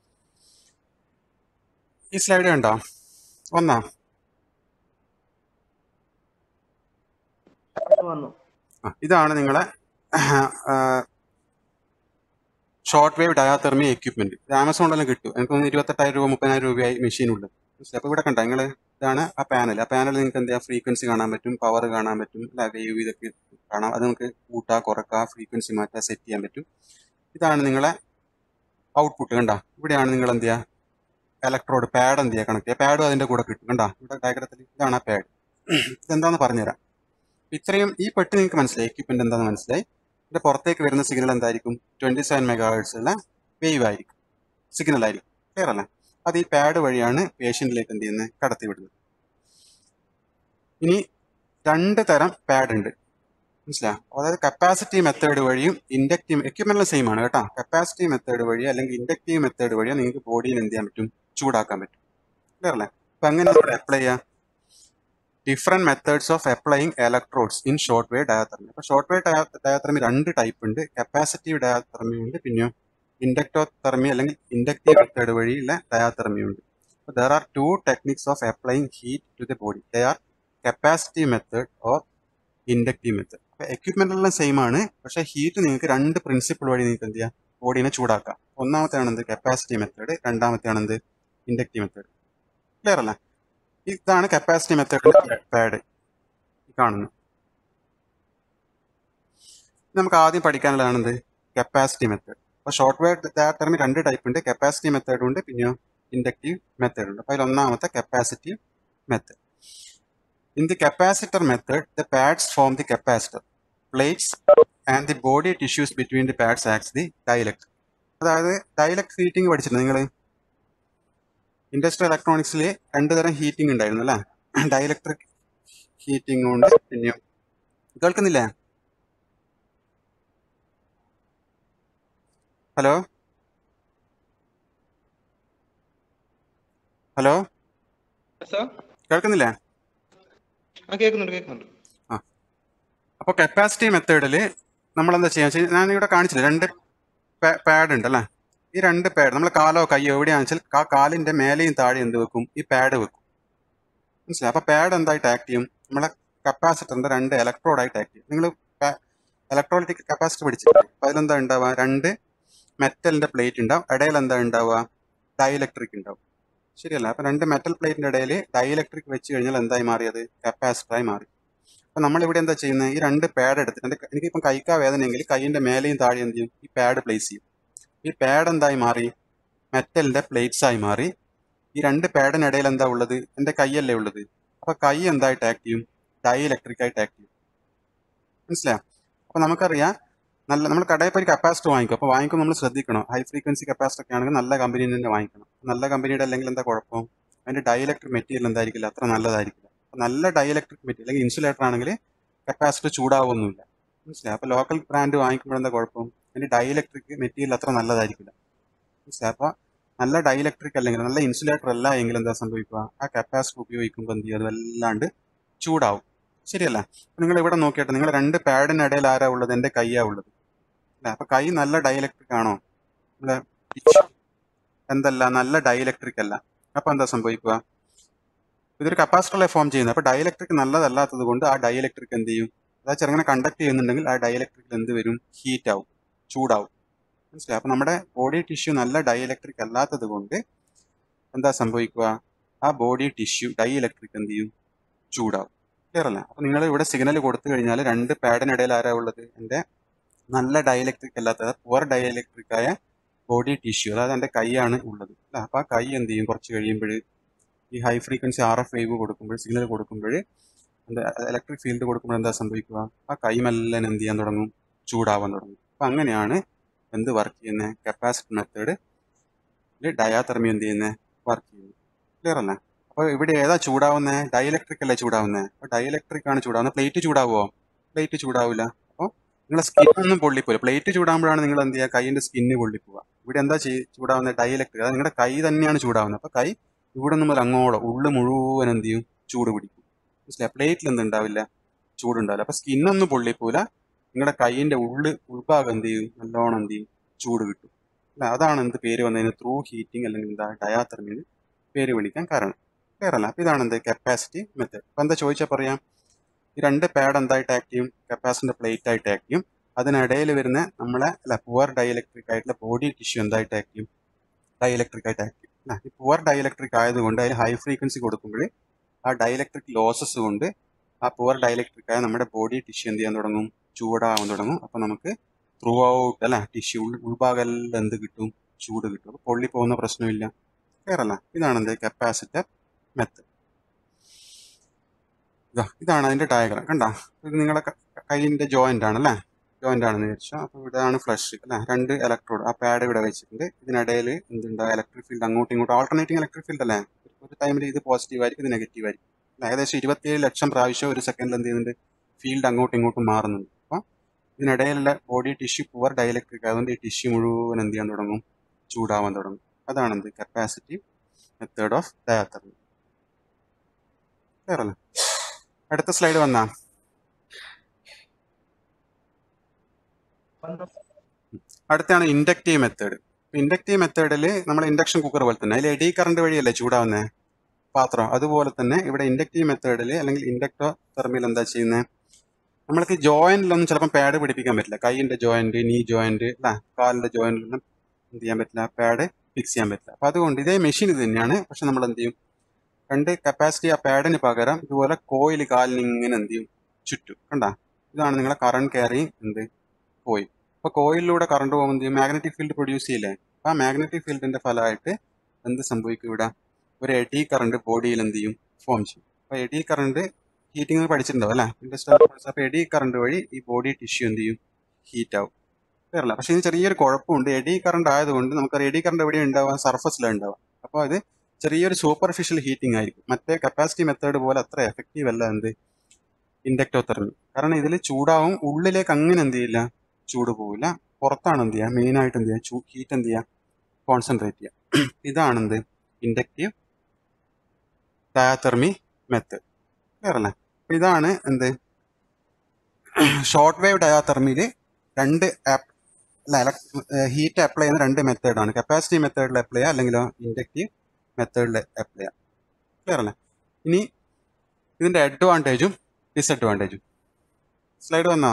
ഈ സ്ലൈഡ് കണ്ടോ ഒന്നാ വന്നു ആ, ഇതാണ് നിങ്ങളെ ഷോർട്ട് വേവ് ഡയാതെർമി എക്യുപ്മെന്റ് ഇത് ആമസോണിലെല്ലാം കിട്ടും എനിക്ക് തോന്നുന്നു ഇരുപത്തെട്ടായിരം രൂപ മുപ്പതിനായിരം രൂപയായി മെഷീനുള്ളത് മനസ്സിലായി അപ്പോൾ ഇവിടെ കണ്ട നിങ്ങൾ ഇതാണ് ആ പാനൽ ആ പാനൽ നിങ്ങൾക്ക് എന്താ ഫ്രീക്വൻസി കാണാൻ പറ്റും പവർ കാണാൻ പറ്റും അല്ല വേവ് ഇതൊക്കെ കാണാം അത് നമുക്ക് കൂട്ടാ കുറക്കുക ഫ്രീക്വൻസി മാറ്റുക സെറ്റ് ചെയ്യാൻ പറ്റും ഇതാണ് നിങ്ങളെ ഔട്ട്പുട്ട് കണ്ട ഇവിടെയാണ് നിങ്ങൾ എന്ത് ചെയ്യുക ഇലക്ട്രോഡ് പാഡ് എന്ത് ചെയ്യുക കണക്ട് ചെയ്യുക പാഡും അതിന്റെ കൂടെ കിട്ടും കണ്ട ഇവിടെ ഡയഗ്രത്തിൽ ഇതാണ് ആ പാഡ് ഇതെന്താന്ന് പറഞ്ഞുതരാം ഇത്രയും ഈ പെട്ടി നിങ്ങൾക്ക് മനസ്സിലായി എക്യുപ്മെന്റ് എന്താണെന്ന് മനസ്സിലായി ഇതിന്റെ പുറത്തേക്ക് വരുന്ന സിഗ്നൽ എന്തായിരിക്കും ട്വന്റി സെവൻ മെഗാഹേർട്സ് ഉള്ള വേവ് ആയിരിക്കും സിഗ്നൽ ആയിരിക്കും ക്ലിയർ അല്ലേ അത് ഈ പാഡ് വഴിയാണ് പേഷ്യന്റിലേക്ക് എന്ത് ചെയ്യുന്നത് കടത്തി വിടുന്നത് ഇനി രണ്ട് തരം പാഡ് ഉണ്ട് മനസ്സിലായോ അതായത് കപ്പാസിറ്റി മെത്തേഡ് വഴിയും ഇൻഡക്റ്റീവ് എക്യുപ്മെന്റിലും സെയിം ആണ് കേട്ടോ കപ്പാസിറ്റി മെത്തേഡ് വഴി അല്ലെങ്കിൽ ഇൻഡക്റ്റീവ് മെത്തേഡ് വഴിയോ നിങ്ങൾക്ക് ബോഡിയിൽ എന്ത് ചെയ്യാൻ പറ്റും ചൂടാക്കാൻ പറ്റും ക്ലിയർ അല്ലേ അപ്പൊ എങ്ങനെ നമ്മൾ അപ്ലൈ ചെയ്യാം different methods of applying electrodes in short wave diathermy അപ്പൊ ഷോർട്ട് വേ ഡയാത്രമി രണ്ട് ടൈപ്പ് ഉണ്ട് കപ്പാസിറ്റീവ് ഡയാത്രമി ഉണ്ട് പിന്നെ ഇൻഡക്ടോ തെർമി അല്ലെങ്കിൽ ഇൻഡക്റ്റീവ് മെത്തേഡ് വഴിയുള്ള ഡയാത്രമി ഉണ്ട് there are two techniques of applying heat to the body they are capacitive method or inductive method അപ്പൊ equipment എല്ലാം സെയിം ആണ് പക്ഷെ ഹീറ്റ് നിങ്ങൾക്ക് രണ്ട് പ്രിൻസിപ്പിൾ വഴി നിങ്ങൾക്ക് എന്ത് ചെയ്യാം ബോഡീനെ ചൂടാക്കാം ഒന്നാമത്തെയാണ് എന്ത് കപ്പാസിറ്റി മെത്തേഡ് രണ്ടാമത്തെയാണ് എന്ത് ഇൻഡക്റ്റീവ് മെത്തേഡ് ക്ലിയർ അല്ല ഇതാണ് കപ്പാസിറ്റി മെത്തേഡിന്റെ പാഡ് കാണുന്നത് നമുക്ക് ആദ്യം പഠിക്കാനുള്ളതാണ് എന്ത് കപ്പാസിറ്റി മെത്തേഡ് അപ്പൊ ഷോർട്ട് വേ ഡയറ്ററിന് രണ്ട് ടൈപ്പ് ഉണ്ട് കപ്പാസിറ്റി മെത്തേഡ് ഉണ്ട് പിന്നെ ഇൻഡക്റ്റീവ് മെത്തേഡ് ഉണ്ട് അപ്പൊ അതിൽ ഒന്നാമത്തെ capacitive method in the capacitor method the pads form the capacitor plates and the body tissues between the pads acts the dielectric അതായത് ഡൈലക്ട് ഹീറ്റിംഗ് പഠിച്ചിട്ടുണ്ട് നിങ്ങൾ ഇൻഡസ്ട്രിയൽ ഇലക്ട്രോണിക്സിൽ രണ്ട് തരം ഹീറ്റിംഗ് ഉണ്ടായിരുന്നു അല്ലേ ഡൈലക്ട്രിക് ഹീറ്റിംഗ് ഉണ്ട് പിന്നെ കേൾക്കുന്നില്ലേ ഹലോ ഹലോ സാർ കേൾക്കുന്നില്ലേ ആ കേൾക്കുന്നുണ്ട് കേൾക്കുന്നുണ്ട് ആ അപ്പോൾ കപ്പാസിറ്റി മെത്തേഡിൽ നമ്മൾ എന്താ ചെയ്യാന്ന് വെച്ചാൽ ഞാൻ ഇവിടെ കാണിച്ചില്ല രണ്ട് പാഡ് ഉണ്ട് അല്ലേ ഈ രണ്ട് പാഡ് നമ്മൾ കാലോ കയ്യോ എവിടെയാണെന്ന് വെച്ചാൽ ആ കാലിന്റെ മേലെയും താഴെ എന്ത് വെക്കും ഈ പാഡ് വെക്കും മനസ്സിലായി അപ്പൊ പാഡ് എന്തായിട്ട് ആക്ട് ചെയ്യും നമ്മളെ കപ്പാസിറ്ററിന്റെ രണ്ട് ഇലക്ട്രോഡായിട്ട് ആക്ട് ചെയ്യും നിങ്ങൾ ഇലക്ട്രോളിറ്റിക് കപ്പാസിറ്റർ പിടിച്ചിട്ട് അപ്പൊ അതിലെന്താ ഉണ്ടാവുക രണ്ട് മെറ്റലിന്റെ പ്ലേറ്റ് ഉണ്ടാവും ഇടയിൽ എന്താ ഉണ്ടാവുക ഡൈഇലക്ട്രിക് ഉണ്ടാവും ശരിയല്ല അപ്പൊ രണ്ട് മെറ്റൽ പ്ലേറ്റിന്റെ ഇടയിൽ ഡൈഇലക്ട്രിക് വെച്ച് കഴിഞ്ഞാൽ എന്തായി മാറിയത് കപ്പാസിറ്ററായി മാറി അപ്പൊ നമ്മൾ ഇവിടെ എന്താ ചെയ്യുന്നത് ഈ രണ്ട് പാഡ് എടുത്തിട്ട് എന്റെ എനിക്കിപ്പം കൈക്കാ വേദനയെങ്കിൽ കൈയിന്റെ മേലെയും താഴെ എന്ത് ചെയ്യും ഈ പാഡ് പ്ലേസ് ചെയ്യും ഈ പാഡ് എന്തായി മാറി മെറ്റലിന്റെ പ്ലേറ്റ്സ് ആയി മാറി ഈ രണ്ട് പാഡിനിടയിൽ എന്താ ഉള്ളത് എന്റെ കൈയല്ലേ ഉള്ളത് അപ്പൊ കൈ എന്തായിട്ട് ആക്ട് ചെയ്യും ഡൈ ഇലക്ട്രിക് ആയിട്ട് ആക്ട് ചെയ്യും മനസ്സിലായോ അപ്പൊ നമുക്കറിയാം നല്ല നമ്മൾ കടയിൽ പോയി കപ്പാസിറ്റർ വാങ്ങിക്കും അപ്പൊ വാങ്ങിക്കുമ്പോൾ നമ്മൾ ശ്രദ്ധിക്കണം ഹൈ ഫ്രീക്വൻസി കപ്പാസിറ്റർ ഒക്കെ ആണെങ്കിൽ നല്ല കമ്പനിയിൽ തന്നെ വാങ്ങിക്കണം നല്ല കമ്പനിയുടെ അല്ലെങ്കിൽ എന്താ കുഴപ്പം അതിന്റെ ഡൈ ഇലക്ട്രിക് മെറ്റീരിയൽ എന്തായിരിക്കില്ല അത്ര നല്ലതായിരിക്കില്ല അപ്പൊ നല്ല ഡൈ ഇലക്ട്രിക് മെറ്റീരിയൽ അല്ലെങ്കിൽ ഇൻസുലേറ്റർ ആണെങ്കിൽ കപ്പാസിറ്റർ ചൂടാവൊന്നുമില്ല മനസ്സിലായി അപ്പൊ ലോക്കൽ ബ്രാൻഡ് വാങ്ങിക്കുമ്പോൾ എന്താ കുഴപ്പം അതിന്റെ ഡൈ ഇലക്ട്രിക് മെറ്റീരിയൽ അത്ര നല്ലതായിരിക്കില്ല മനസ്സിലായി അപ്പൊ നല്ല ഡൈ ഇലക്ട്രിക് അല്ലെങ്കിൽ നല്ല ഇൻസുലേറ്റർ അല്ല എങ്കിൽ എന്താ സംഭവിക്കുക ആ കപ്പാസിറ്റർ ഉപയോഗിക്കുമ്പോൾ എന്ത് ചെയ്യും അത് വല്ലാണ്ട് ചൂടാവും ശരിയല്ല നിങ്ങൾ ഇവിടെ നോക്കിയിട്ട് നിങ്ങൾ രണ്ട് പാഡിനിടയിൽ ആരാ ഉള്ളത് എന്റെ കൈയാ ഉള്ളത് അല്ലെ അപ്പൊ കൈ നല്ല ഡൈ ഇലക്ട്രിക് ആണോ നമ്മളെ pitch എന്തല്ല നല്ല ഡൈ ഇലക്ട്രിക് അല്ല അപ്പൊ എന്താ സംഭവിക്കുക ഇതൊരു കപ്പാസിറ്ററിലെ ഫോം ചെയ്യുന്നത് അപ്പൊ ഡൈ ഇലക്ട്രിക് നല്ലതല്ലാത്തത് കൊണ്ട് ആ ഡൈ ഇലക്ട്രിക് എന്ത് ചെയ്യും അതാ ചെറുങ്ങനെ കണ്ടക്ട് ചെയ്യുന്നുണ്ടെങ്കിൽ ആ ഡൈ ഇലക്ട്രിക് എന്ത് വരും ഹീറ്റ് ആവും ചൂടാവും മനസ്സിലായി അപ്പൊ നമ്മുടെ ബോഡി ടിഷ്യൂ നല്ല ഡൈ ഇലക്ട്രിക് അല്ലാത്തത് കൊണ്ട് എന്താ സംഭവിക്കുക ആ ബോഡി ടിഷ്യൂ ഡൈ ഇലക്ട്രിക് എന്ത് ചെയ്യും ചൂടാവും ക്ലിയർ അല്ല അപ്പൊ നിങ്ങൾ ഇവിടെ സിഗ്നൽ കൊടുത്തു കഴിഞ്ഞാൽ രണ്ട് പാഡിനിടയിൽ ആരാ ഉള്ളത് എന്റെ നല്ല ഡൈ ഇലക്ട്രിക് അല്ലാത്ത പുവർ ഡൈ ഇലക്ട്രിക് ആയ ബോഡി ടിഷ്യൂ അതായത് എന്റെ കൈയാണ് ഉള്ളത് അല്ല അപ്പൊ ആ കൈ എന്ത് ചെയ്യും കുറച്ച് കഴിയുമ്പോൾ ഈ high frequency R F wave കൊടുക്കുമ്പോൾ സിഗ്നൽ കൊടുക്കുമ്പോൾ എന്താ ഇലക്ട്രിക് ഫീൽഡ് കൊടുക്കുമ്പോൾ എന്താ സംഭവിക്കുക ആ കൈ മെല്ലൻ എന്ത് ചെയ്യാൻ തുടങ്ങും ചൂടാവാൻ തുടങ്ങും അപ്പൊ അങ്ങനെയാണ് എന്ത് വർക്ക് ചെയ്യുന്നത് കപ്പാസിറ്റി മെത്തേഡ് ഡയാതെർമി എന്ത് ചെയ്യുന്നത് വർക്ക് ചെയ്യുന്നത് ക്ലിയർ അല്ലേ അപ്പൊ ഇവിടെ ഏതാ ചൂടാവുന്നത് ഡൈഇലക്ട്രിക് അല്ലേ ചൂടാവുന്നത് അപ്പൊ ഡൈഇലക്ട്രിക് ആണ് ചൂടാവുന്നത് പ്ലേറ്റ് ചൂടാവുമോ പ്ലേറ്റ് ചൂടാവില്ല അപ്പോൾ നിങ്ങളെ സ്കിന്നൊന്നും പൊള്ളിപ്പോയില്ല പ്ലേറ്റ് ചൂടാകുമ്പോഴാണ് നിങ്ങൾ എന്ത് ചെയ്യുക കൈയിന്റെ സ്കിന്ന് പൊള്ളിപ്പോവുക ഇവിടെ എന്താ ചെയ് ചൂടാവുന്നത് ഡൈഇലക്ട്രിക് അതായത് നിങ്ങളുടെ കൈ തന്നെയാണ് ചൂടാവുന്നത് അപ്പൊ കൈ ഇവിടെ നിന്ന് മുതൽ അങ്ങോളം ഉള്ളു മുഴുവൻ എന്ത് ചെയ്യും ചൂട് പിടിക്കും മനസ്സിലായി പ്ലേറ്റിൽ എന്തുണ്ടാവില്ല ചൂടുണ്ടാവില്ല അപ്പൊ സ്കിന്നൊന്നും പൊള്ളിപ്പോല നിങ്ങളുടെ കൈയിന്റെ ഉള്ള് ഉൾഭാഗം എന്ത് ചെയ്യും നല്ലോണം എന്ത് ചെയ്യും ചൂട് കിട്ടും അല്ല അതാണ് എന്ത് പേര് വന്നതിന് ത്രൂ ഹീറ്റിംഗ് അല്ലെങ്കിൽ എന്താ ഡയാതെർമിന് പേര് വിളിക്കാൻ കാരണം ക്ലിയർ അല്ല അപ്പൊ ഇതാണ് എന്ത് കപ്പാസിറ്റി മെത്തേഡ് അപ്പൊ എന്താ ചോദിച്ചാൽ പറയാം ഈ രണ്ട് പാഡ് എന്തായിട്ട് ആക്ട് ചെയ്യും കപ്പാസിന്റെ പ്ലേറ്റ് ആയിട്ട് ആക്ട് ചെയ്യും അതിനിടയിൽ വരുന്ന നമ്മളെ അല്ല പുവർ ഡൈഇലക്ട്രിക് ആയിട്ടുള്ള ബോഡി ടിഷ്യൂ എന്തായിട്ട് ആക്ട് ചെയ്യും ഡൈഇലക്ട്രിക് ആയിട്ട് ആക്ട് ചെയ്യും അല്ല ഈ പുവർ ഡൈഇലക്ട്രിക് ആയതുകൊണ്ട് അതിൽ ഹൈ ഫ്രീക്വൻസി കൊടുക്കുമ്പോൾ ആ ഡൈഇലക്ട്രിക് ലോസസ് കൊണ്ട് ആ പുവർ ഡൈഇലക്ട്രിക് ആയ നമ്മുടെ ബോഡി ടിഷ്യൂ എന്ത് ചെയ്യാൻ തുടങ്ങും ചൂടാവാൻ തുടങ്ങും അപ്പൊ നമുക്ക് ത്രൂ ഔട്ട് അല്ല ടിഷ്യൂ ഉൾഭാഗം എല്ലാം എന്ത് കിട്ടും ചൂട് കിട്ടും അപ്പൊ പൊള്ളി പോകുന്ന പ്രശ്നമില്ല ക്ലിയർ അല്ല ഇതാണ് എന്ത് കപ്പാസിറ്റർ മെത്തേഡ് ഇതാ ഇതാണ് അതിന്റെ ഡയഗ്രാം കണ്ട ഇത് നിങ്ങളുടെ ക- കൈയിന്റെ ജോയിന്റ് ആണ് അല്ലേ ജോയിന്റ് ആണെന്ന് വിചാരിച്ചു അപ്പൊ ഇവിടെയാണ് ഫ്ലഷ് അല്ലെ രണ്ട് ഇലക്ട്രോഡ് ആ പാഡ് ഇവിടെ വെച്ചിട്ടുണ്ട് ഇതിനിടയിൽ എന്തുണ്ട് ഇലക്ട്രിക് ഫീൽഡ് അങ്ങോട്ടും ഇങ്ങോട്ടും ആൾട്ടർനേറ്റിംഗ് ഇലക്ട്രിക് ഫീൽഡ് അല്ലേ ഒരു ടൈമിൽ ഇത് പോസിറ്റീവ് ആയിരിക്കും ഇത് നെഗറ്റീവ് ആയിരിക്കും ഏകദേശം ഇരുപത്തിയേഴ് ലക്ഷം പ്രാവശ്യം ഒരു സെക്കൻഡിൽ എന്ത് ചെയ്യുന്നുണ്ട് ഫീൽഡ് അങ്ങോട്ടും ഇങ്ങോട്ടും മാറുന്നുണ്ട് അപ്പം ഇതിനിടയിലുള്ള ബോഡി ടിഷ്യൂ പുവർ ഡയലക്ട്രിക് അതുകൊണ്ട് ഈ ടിഷ്യൂ മുഴുവൻ എന്ത് ചെയ്യാൻ തുടങ്ങും ചൂടാവാൻ തുടങ്ങും അതാണ് എന്ത് കപ്പാസിറ്റി മെത്തേഡ് ഓഫ് ഡയാത്തർമി ക്ലിയറല്ലേ അടുത്ത സ്ലൈഡ് വന്നാ അടുത്താണ് ഇൻഡക്റ്റീവ് മെത്തേഡ് ഇൻഡക്റ്റീവ് മെത്തേഡിൽ നമ്മൾ ഇൻഡക്ഷൻ കുക്കർ പോലെ തന്നെ അതിൽ എഡി കറണ്ട് വഴിയല്ലേ ചൂടാവുന്നത് പാത്രം അതുപോലെ തന്നെ ഇവിടെ ഇൻഡക്റ്റീവ് മെത്തേഡിൽ അല്ലെങ്കിൽ ഇൻഡക്ടർ തെർമിൽ എന്താ ചെയ്യുന്നത് നമ്മൾക്ക് ജോയിന്റിലൊന്നും ചിലപ്പം പാഡ് പിടിപ്പിക്കാൻ പറ്റില്ല കൈയിന്റെ ജോയിന്റ് നീ ജോയിന്റ് അല്ല കാലിന്റെ ജോയിന്റിലൊന്നും എന്ത് ചെയ്യാൻ പറ്റില്ല പാഡ് ഫിക്സ് ചെയ്യാൻ പറ്റില്ല അപ്പൊ അതുകൊണ്ട് ഇതേ മെഷീൻ ഇത് തന്നെയാണ് പക്ഷെ നമ്മൾ എന്ത് ചെയ്യും രണ്ട് കപ്പാസിറ്റി ആ പാഡിന് പകരം ഇതുപോലെ കോയിൽ കാലിന് ഇങ്ങനെ എന്ത് ചെയ്യും ചുറ്റും കണ്ട ഇതാണ് നിങ്ങളെ കറണ്ട് ക്യാരിങ് എന്ത് കോയിൽ അപ്പൊ കോയിലിലൂടെ കറണ്ട് പോകുമ്പോൾ എന്ത് ചെയ്യും മാഗ്നറ്റിക് ഫീൽഡ് പ്രൊഡ്യൂസ് ചെയ്യില്ലേ അപ്പൊ ആ മാഗ്നറ്റിക് ഫീൽഡിന്റെ ഫലമായിട്ട് എന്ത് സംഭവിക്കും ഇവിടെ ഒരു എഡി കറണ്ട് ബോഡിയിൽ എന്ത് ചെയ്യും ഫോം ചെയ്യും അപ്പൊ എഡി കറണ്ട് ഹീറ്റിംഗ് പഠിച്ചിട്ടുണ്ടാവും അല്ലേ ഇൻഡസ്ട്രിയൽ അപ്പൊ എഡി കറണ്ട് വഴി ഈ ബോഡി ടിഷ്യൂ എന്ത് ചെയ്യും ഹീറ്റ് ആവും ക്ലിയറല്ല പക്ഷെ ഇതിന് ചെറിയൊരു കുഴപ്പമുണ്ട് എഡി കറണ്ട് ആയതുകൊണ്ട് നമുക്കറിയാം എഡി കറണ്ട് എവിടെ ഉണ്ടാവാൻ സർഫസിലാണ് ഉണ്ടാവുക അപ്പോൾ അത് ചെറിയൊരു സൂപ്പർഫിഷ്യൽ ഹീറ്റിംഗ് ആയിരിക്കും മറ്റേ കപ്പാസിറ്റി മെത്തേഡ് പോലെ അത്ര എഫക്റ്റീവ് അല്ല എന്ത് ഇൻഡക്ടോതെർമി കാരണം ഇതിൽ ചൂടാവും ഉള്ളിലേക്ക് അങ്ങനെ എന്ത് ചെയ്യില്ല ചൂട് പോവില്ല പുറത്താണ് എന്ത് ചെയ്യുക മെയിൻ ആയിട്ട് എന്ത് ചെയ്യുക ഹീറ്റ് എന്ത് ചെയ്യുക കോൺസെൻട്രേറ്റ് ചെയ്യുക ഇതാണ് എന്ത് ഇൻഡക്റ്റീവ് ഡയാതെർമി മെത്തേഡ് ക്ലിയർ അല്ലേ അപ്പൊ ഇതാണ് എന്ത് ഷോർട്ട് വേവ് ഡയാതെർമിയിൽ രണ്ട് ആപ്പ് അല്ല ഹീറ്റ് അപ്ലൈ ചെയ്യുന്ന രണ്ട് മെത്തേഡാണ് കപ്പാസിറ്റി മെത്തേഡിൽ അപ്ലൈ ചെയ്യുക അല്ലെങ്കിൽ ഇൻഡക്റ്റീവ് മെത്തേഡിൽ അപ്ലൈ ചെയ്യാം ക്ലിയർ അല്ലേ ഇനി ഇതിന്റെ അഡ്വാൻറ്റേജും ഡിസഡ്വാൻറ്റേജും സ്ലൈഡ് വന്നോ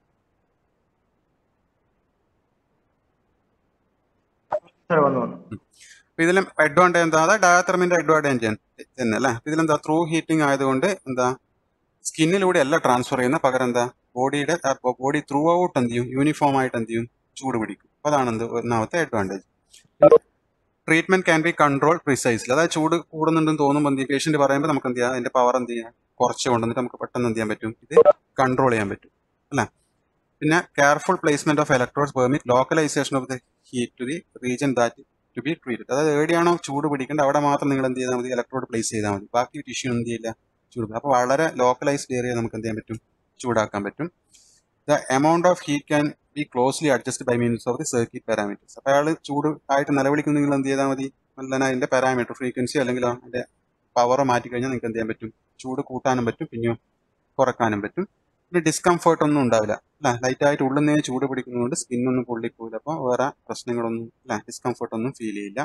സാർ വന്നു വന്നു അപ്പൊ ഇതിലും അഡ്വാൻറ്റേജ് എന്താ അതാ ഡയാത്രമിന്റെ അഡ്വാൻറ്റേജ് തന്നെ അല്ലേ അപ്പൊ ഇതിലെന്താ ത്രൂ ഹീറ്റിംഗ് ആയതുകൊണ്ട് എന്താ സ്കിന്നിലൂടെ അല്ല ട്രാൻസ്ഫർ ചെയ്യുന്ന പകരം എന്താ ബോഡിയുടെ ബോഡി ത്രൂ ഔട്ട് എന്ത് ചെയ്യും യൂണിഫോം ആയിട്ട് എന്ത് ചെയ്യും ചൂട് പിടിക്കും അപ്പൊ അതാണ് എന്ത് ഒന്നാമത്തെ advantage treatment can be control precisely അതായത് ചൂട് കൂടുന്നുണ്ടെന്ന് തോന്നുമ്പോൾ എന്ത് പേഷ്യന്റ് പറയുമ്പോൾ നമുക്ക് എന്ത് ചെയ്യാം അതിന്റെ പവർ എന്ത് ചെയ്യാം കുറച്ച് കൊണ്ടുവന്നിട്ട് നമുക്ക് പെട്ടെന്ന് എന്ത് ചെയ്യാൻ പറ്റും ഇത് കൺട്രോൾ ചെയ്യാൻ പറ്റും അല്ലേ പിന്നെ careful placement of electrodes permit localization of the heat to the region that to be treated അതായത് എവിടെയാണോ ചൂട് പിടിക്കേണ്ടത് അവിടെ മാത്രം നിങ്ങൾ എന്ത് ചെയ്താൽ മതി ഇലക്ട്രോഡ് പ്ലേസ് ചെയ്താൽ മതി ബാക്കി ടിഷ്യൂ എന്ത് ചെയ്യില്ല ചൂട് അപ്പോൾ വളരെ ലോക്കലൈസ്ഡ് ഏരിയ നമുക്ക് എന്ത് ചെയ്യാൻ പറ്റും ചൂടാക്കാൻ പറ്റും the amount of heat can be closely adjust by means of the circuit parameters അപ്പോൾ അയാൾ ചൂട് ആയിട്ട് നിലവിളിക്കുന്ന നിങ്ങൾ എന്ത് ചെയ്താൽ മതി നല്ല അതിന്റെ പാരാമീറ്റർ ഫ്രീക്വൻസി അല്ലെങ്കിൽ അതിന്റെ പവർ മാറ്റി കഴിഞ്ഞാൽ നിങ്ങൾക്ക് എന്ത് ചെയ്യാൻ പറ്റും ചൂട് കൂട്ടാനും പറ്റും പിന്നെയോ കുറക്കാനും പറ്റും പിന്നെ ഡിസ്കംഫേർട്ട് ഒന്നും ഉണ്ടാവില്ല അല്ല ലൈറ്റ് ആയിട്ട് ഉള്ളിൽ നിന്ന് ചൂട് പിടിക്കുന്നതുകൊണ്ട് സ്കിന്നൊന്നും പൊള്ളിപ്പോയില്ല അപ്പോൾ വേറെ പ്രശ്നങ്ങളൊന്നും അല്ല ഡിസ്കംഫേർട്ട് ഒന്നും ഫീൽ ചെയ്യില്ല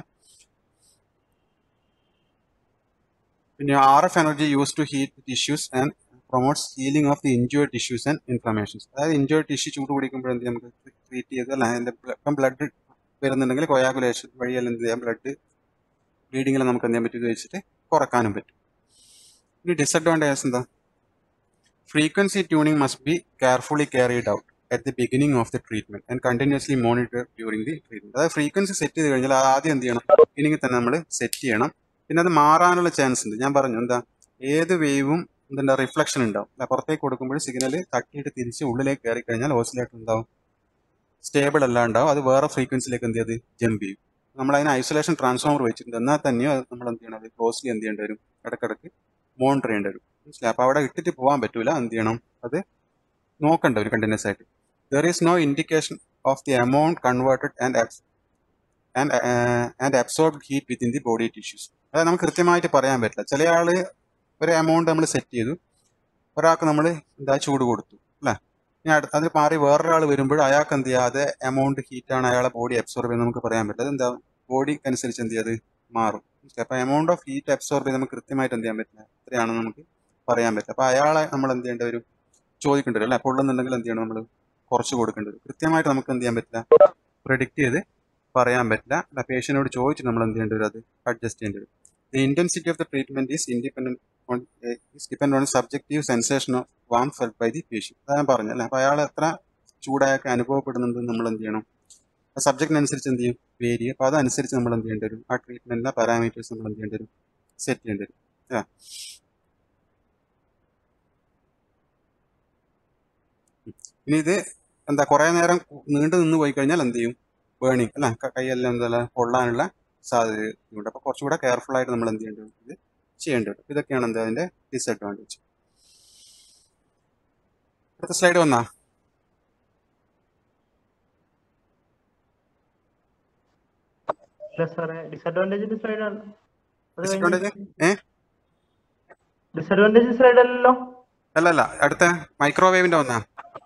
പിന്നെ R F energy use to heat tissues and promotes healing of the injured tissues and inflammations അതായത് ഇൻജുവേർഡ് ടിഷ്യൂ ചൂട് പിടിക്കുമ്പോൾ എന്ത് നമുക്ക് ട്രീറ്റ് ചെയ്ത് അല്ല അതിന്റെ ഇപ്പം ബ്ലഡ് വരുന്നുണ്ടെങ്കിൽ കൊയാഗുലേഷൻ വഴിയെല്ലാം എന്ത് ചെയ്യാം ബ്ലഡ് ബ്ലീഡിങ്ങിൽ നമുക്ക് എന്ത് ചെയ്യാൻ പറ്റും വെച്ചിട്ട് കുറക്കാനും പറ്റും ഇനി ഡിസഡ്വാൻറ്റേജസ് എന്താ frequency tuning must be carefully carried out at the beginning of the treatment and continuously monitored during the treatment അതായത് ഫ്രീക്വൻസി സെറ്റ് ചെയ്ത് കഴിഞ്ഞാൽ അത് ആദ്യം എന്ത് ചെയ്യണം ബിഗിനിങ്ങിൽ തന്നെ നമ്മൾ സെറ്റ് ചെയ്യണം പിന്നെ അത് മാറാനുള്ള ചാൻസ് ഉണ്ട് ഞാൻ പറഞ്ഞു എന്താ ഏത് വേവും എന്താ റിഫ്ലക്ഷൻ ഉണ്ടാവും അല്ല പുറത്തേക്ക് കൊടുക്കുമ്പോൾ സിഗ്നൽ തട്ടിയിട്ട് തിരിച്ച് ഉള്ളിലേക്ക് കയറി കഴിഞ്ഞാൽ ഓസിലേറ്റർ ഉണ്ടാവും സ്റ്റേബിൾ അല്ല ഉണ്ടാവും അത് വേറെ ഫ്രീക്വൻസിയിലേക്ക് എന്ത് ചെയ്ത് ജമ്പ് ചെയ്യും നമ്മൾ അതിന് ഐസൊലേഷൻ ട്രാൻസ്ഫോമർ വെച്ചിട്ടുണ്ട് എന്നാൽ തന്നെയോ അത് നമ്മൾ എന്ത് ചെയ്യണം അത് ക്ലോസ്ലി എന്ത് ചെയ്യേണ്ടി വരും ഇടക്കിടക്ക് മോണിറ്റർ ചെയ്യേണ്ടി വരും മനസ്സിലായി അപ്പോൾ അവിടെ ഇട്ടിട്ട് പോകാൻ പറ്റൂല എന്ത് ചെയ്യണം അത് നോക്കണ്ട ഒരു കണ്ടിന്യൂസ് ആയിട്ട് there is no indication of the amount converted and and and absorbed heat within the body tissues അതായത് നമുക്ക് കൃത്യമായിട്ട് പറയാൻ പറ്റില്ല ചില ആള് ഒരു എമൗണ്ട് നമ്മൾ സെറ്റ് ചെയ്തു ഒരാൾക്ക് നമ്മൾ എന്താ ചൂട് കൊടുത്തു അല്ലേ ഇനി അടുത്ത അത് മാറി വേറൊരാൾ വരുമ്പോൾ അയാൾക്ക് എന്ത് ചെയ്യുക അത് എമൗണ്ട് ഹീറ്റാണ് അയാളെ ബോഡി അബ്സോർബ് ചെയ്യുന്നത് നമുക്ക് പറയാൻ പറ്റില്ല അതെന്താ ബോഡിക്ക് അനുസരിച്ച് എന്ത് ചെയ്യും അത് മാറും അപ്പൊ എമൗണ്ട് ഓഫ് ഹീറ്റ് അബ്സോർബ് ചെയ്ത് നമുക്ക് കൃത്യമായിട്ട് എന്ത് ചെയ്യാൻ പറ്റില്ല എത്രയാണെന്ന് നമുക്ക് പറയാൻ പറ്റില്ല അപ്പൊ അയാളെ നമ്മൾ എന്ത് ചെയ്യേണ്ടി വരും ചോദിക്കേണ്ടി വരും അല്ലെ പൊള്ളുന്നുണ്ടെങ്കിൽ എന്ത് ചെയ്യണം നമ്മൾ കുറച്ച് കൊടുക്കേണ്ടി വരും കൃത്യമായിട്ട് നമുക്ക് എന്ത് ചെയ്യാൻ പറ്റില്ല പ്രൊഡിക്റ്റ് ചെയ്ത് പറയാൻ പറ്റില്ല അല്ല പേഷ്യനോട് ചോദിച്ച് നമ്മൾ എന്ത് ചെയ്യേണ്ടി വരും അത് അഡ്ജസ്റ്റ് ചെയ്യേണ്ടി വരും the intensity of the treatment is independent on depend on subjective sensation of warm felt by the patient അത് ഞാൻ പറഞ്ഞു അല്ലെ അപ്പൊ അയാൾ എത്ര ചൂടായൊക്കെ അനുഭവപ്പെടുന്നുണ്ട് നമ്മൾ എന്ത് ചെയ്യണം സബ്ജക്റ്റിനനുസരിച്ച് എന്ത് ചെയ്യും വേരി ചെയ്യും അപ്പൊ അതനുസരിച്ച് നമ്മൾ എന്ത് ചെയ്യേണ്ടി വരും ആ ട്രീറ്റ്മെന്റിന്റെ പാരാമീറ്റേഴ്സ് നമ്മൾ എന്ത് ചെയ്യേണ്ടി വരും സെറ്റ് ചെയ്യേണ്ടി വരും ആ. ഇനി ഇത് എന്താ കുറെ നേരം നീണ്ടു നിന്ന് പോയി കഴിഞ്ഞാൽ എന്ത് ചെയ്യും ബേണിങ് അല്ല ക- കൈയെല്ലാം എന്താ പൊള്ളാനുള്ള സാധ്യതയുണ്ട് അപ്പൊ കുറച്ചുകൂടെ കെയർഫുൾ ആയിട്ട് നമ്മൾ എന്ത് ചെയ്യേണ്ടി വരും ഇത് ചെയ്യേണ്ടി വരും ഇതൊക്കെയാണ് എന്ത് അതിന്റെ ഡിസഡ്വാൻറ്റേജ് അടുത്ത സ്ലൈഡ് വന്നാ ഇല്ല സാറേ ഡിസഡ്വാൻറ്റേജ് സ്ലൈഡ് ആണ് അത് ഡിസഡ്വാൻറ്റേജ് ഏ ഡിസഡ്വാൻറ്റേജ് സ്ലൈഡ് അല്ലല്ലോ അല്ല അല്ല അടുത്ത മൈക്രോവേവിന്റെ വന്നാ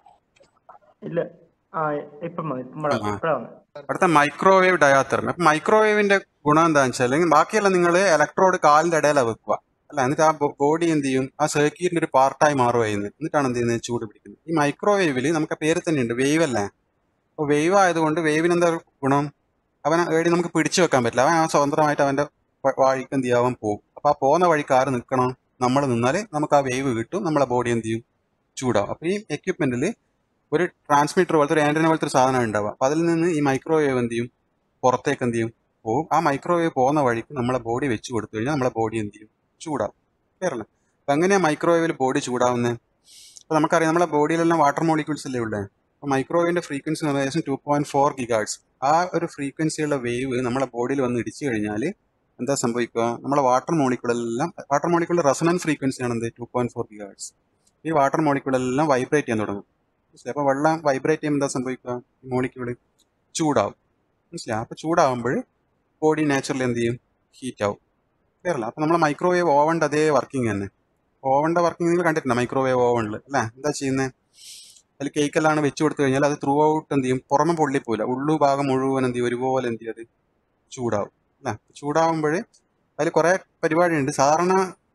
ഇല്ല ആ ഇപ്പം മതി ഇപ്പഴാ ആ. ഇപ്പഴാ വന്നത് അടുത്ത മൈക്രോവേവ് ഡയാത്തർമി അപ്പൊ മൈക്രോവേവിന്റെ ഗുണം എന്താണെന്ന് വെച്ചാൽ ബാക്കിയെല്ലാം നിങ്ങൾ ഇലക്ട്രോഡ് കാലിന്റെ ഇടയിലാണ് വെക്കുക അല്ല എന്നിട്ട് ആ ബോഡി എന്ത് ചെയ്യും ആ സർക്യൂട്ടിന്റെ ഒരു പാർട്ടായി മാറുമായിരുന്നു എന്നിട്ടാണ് എന്ത് ചെയ്യുന്നത് ചൂട് പിടിക്കുന്നത് ഈ മൈക്രോവേവിൽ നമുക്ക് ആ പേര് തന്നെ ഉണ്ട് വേവ് അല്ലേ അപ്പോൾ വേവ് ആയതുകൊണ്ട് വേവിന് എന്താ ഗുണം അവൻ ഏടി നമുക്ക് പിടിച്ചു വെക്കാൻ പറ്റില്ല അവൻ ആ സ്വതന്ത്രമായിട്ട് അവന്റെ വ- വഴിക്ക് എന്ത് ചെയ്യാൻ പോകും അപ്പൊ ആ പോകുന്ന വഴിക്ക് ആര് നിൽക്കണം നമ്മൾ നിന്നാൽ നമുക്ക് ആ വേവ് കിട്ടും നമ്മളെ ബോഡി എന്ത് ചെയ്യും ചൂടാവും അപ്പൊ ഈ എക്യുപ്മെന്റിൽ ഒരു ട്രാൻസ്മിറ്റർ പോലത്തെ ഒരു ആന്റന പോലത്തെ ഒരു സാധനം ഉണ്ടാവുക അപ്പൊ അതിൽ നിന്ന് ഈ മൈക്രോവേവ് എന്ത് ചെയ്യും പുറത്തേക്ക് എന്ത് ചെയ്യും പോകും ആ മൈക്രോവേവ് പോകുന്ന വഴിക്ക് നമ്മളെ ബോഡി വെച്ച് കൊടുത്തു കഴിഞ്ഞാൽ നമ്മളെ ബോഡി എന്ത് ചെയ്യും ചൂടാവും കേരള അപ്പൊ എങ്ങനെയാ മൈക്രോവേവിൽ ബോഡി ചൂടാവുന്നത് അപ്പൊ നമുക്കറിയാം നമ്മളെ ബോഡിയിലെല്ലാം വാട്ടർ മോളിക്യൂൾസ് അല്ലേ ഉള്ളത് അപ്പൊ മൈക്രോവേവിന്റെ ഫ്രീക്വൻസി എന്ന് പറയുന്നത് ഏകദേശം ടു പോയിന്റ് ഫോർ ഗിഗാഡ്സ് ആ ഒരു ഫ്രീക്വൻസിയുള്ള വേവ് നമ്മളെ ബോഡിയിൽ വന്ന് ഇടിച്ചു കഴിഞ്ഞാൽ എന്താ സംഭവിക്കുക നമ്മളെ വാട്ടർ മോളിക്യൂളെല്ലാം വാട്ടർ മോളിക്യൂളിന്റെ റെസണൻസ് ഫ്രീക്വൻസി ആണ് എന്ത് ടു പോയിന്റ് ഫോർ ഗിഗാഡ്സ് ഈ വാട്ടർ മോളിക്യൂളെല്ലാം വൈബ്രേറ്റ് ചെയ്യാൻ തുടങ്ങും മനസ്സിലായി അപ്പൊ വെള്ളം വൈബ്രേറ്റ് ചെയ്യുമ്പോൾ എന്താ സംഭവിക്കുക ഈ മോളിക്യൂള് ചൂടാവും മനസ്സിലായി അപ്പൊ ചൂടാവുമ്പോൾ ബോഡി നാച്ചുറലി എന്ത് ചെയ്യും ഹീറ്റ് ആവും കേരള അപ്പൊ നമ്മളെ മൈക്രോവേവ് ഓവന്റെ അതേ വർക്കിംഗ് തന്നെ ഓവന്റെ വർക്കിംഗ് നിങ്ങൾ കണ്ടിട്ടുണ്ട് മൈക്രോവേവ് ഓവനിൽ അല്ലേ എന്താ ചെയ്യുന്നത് അതിൽ കേക്കെല്ലാം വെച്ച് കൊടുത്തു കഴിഞ്ഞാൽ അത് ത്രൂ ഔട്ട് എന്ത് ചെയ്യും പുറമെ പൊള്ളിപ്പോല ഉള്ളു ഭാഗം മുഴുവൻ എന്ത് ചെയ്യും ഒരുപോലെ എന്ത് ചെയ്യും അത് ചൂടാവും അല്ലേ ചൂടാവുമ്പോൾ അതിൽ കുറെ പരിപാടിയുണ്ട് സാധാരണ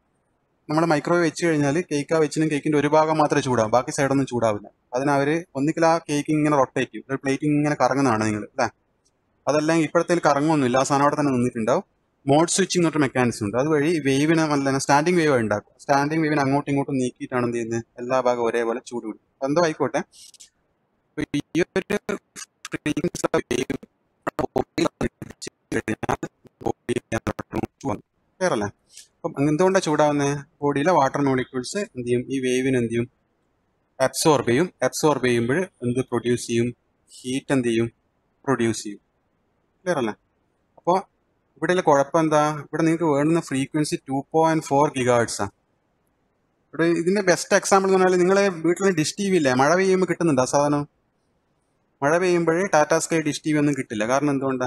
നമ്മൾ മൈക്രോവേവ് വെച്ച് കഴിഞ്ഞാൽ കേക്ക് ആ വെച്ചിനും കേക്കിന്റെ ഒരു ഭാഗം മാത്രമേ ചൂടാവും ബാക്കി സൈഡൊന്നും ചൂടാവില്ല അതിന് അവര് ഒന്നിക്കൽ ആ കേക്ക് ഇങ്ങനെ റൊട്ടേറ്റ് ചെയ്യും ഒരു പ്ലേറ്റ് ഇങ്ങനെ കറങ്ങുന്നതാണ് നിങ്ങൾ അല്ലേ അതെല്ലാം ഇപ്പോഴത്തെ കറങ്ങൊന്നുമില്ല ആ സാധനം അവിടെ തന്നെ നിന്നിട്ടുണ്ടാവും മോഡ് സ്വിച്ചിങ് എന്നൊരു മെക്കാനിസം ഉണ്ട് അതുവഴി വേവിനെ നല്ല സ്റ്റാൻഡിങ് വേവ് ഉണ്ടാക്കും സ്റ്റാൻഡിങ് വേവിനെ അങ്ങോട്ടും ഇങ്ങോട്ടും നീക്കിയിട്ടാണ് എന്ത് ചെയ്യുന്നത് എല്ലാ ഭാഗവും ഒരേപോലെ ചൂട് പിടിക്കും അപ്പൊ എന്തോ ആയിക്കോട്ടെ ഇപ്പൊ ഈ ഒരു frequency of wave body ൽ ഇടിച്ച് കഴിഞ്ഞാൽ body വന്നു. Clear അല്ലേ അപ്പം എന്തുകൊണ്ടാണ് ചൂടാവുന്നത് ബോഡിയിലെ വാട്ടർ മോളിക്യൂൾസ് എന്ത് ചെയ്യും ഈ വേവിന് എന്ത് ചെയ്യും അബ്സോർബ് ചെയ്യും അബ്സോർബ് ചെയ്യുമ്പോൾ എന്ത് പ്രൊഡ്യൂസ് ചെയ്യും ഹീറ്റ് എന്ത് ചെയ്യും പ്രൊഡ്യൂസ് ചെയ്യും ക്ലിയർ അല്ലേ അപ്പോൾ ഇവിടെ കുഴപ്പം എന്താ ഇവിടെ നിങ്ങൾക്ക് വേണ്ടുന്ന frequency two point four gigahertz ആണ് ഇവിടെ ഇതിന്റെ ബെസ്റ്റ് എക്സാമ്പിൾ എന്ന് പറഞ്ഞാൽ നിങ്ങളെ വീട്ടിൽ ഡിഷ് ടി വി ഇല്ലേ മഴ പെയ്യുമ്പോൾ കിട്ടുന്നുണ്ട് ആ സാധനം മഴ പെയ്യുമ്പോൾ Tata Sky dish T V ഒന്നും കിട്ടില്ല കാരണം എന്തുകൊണ്ടാ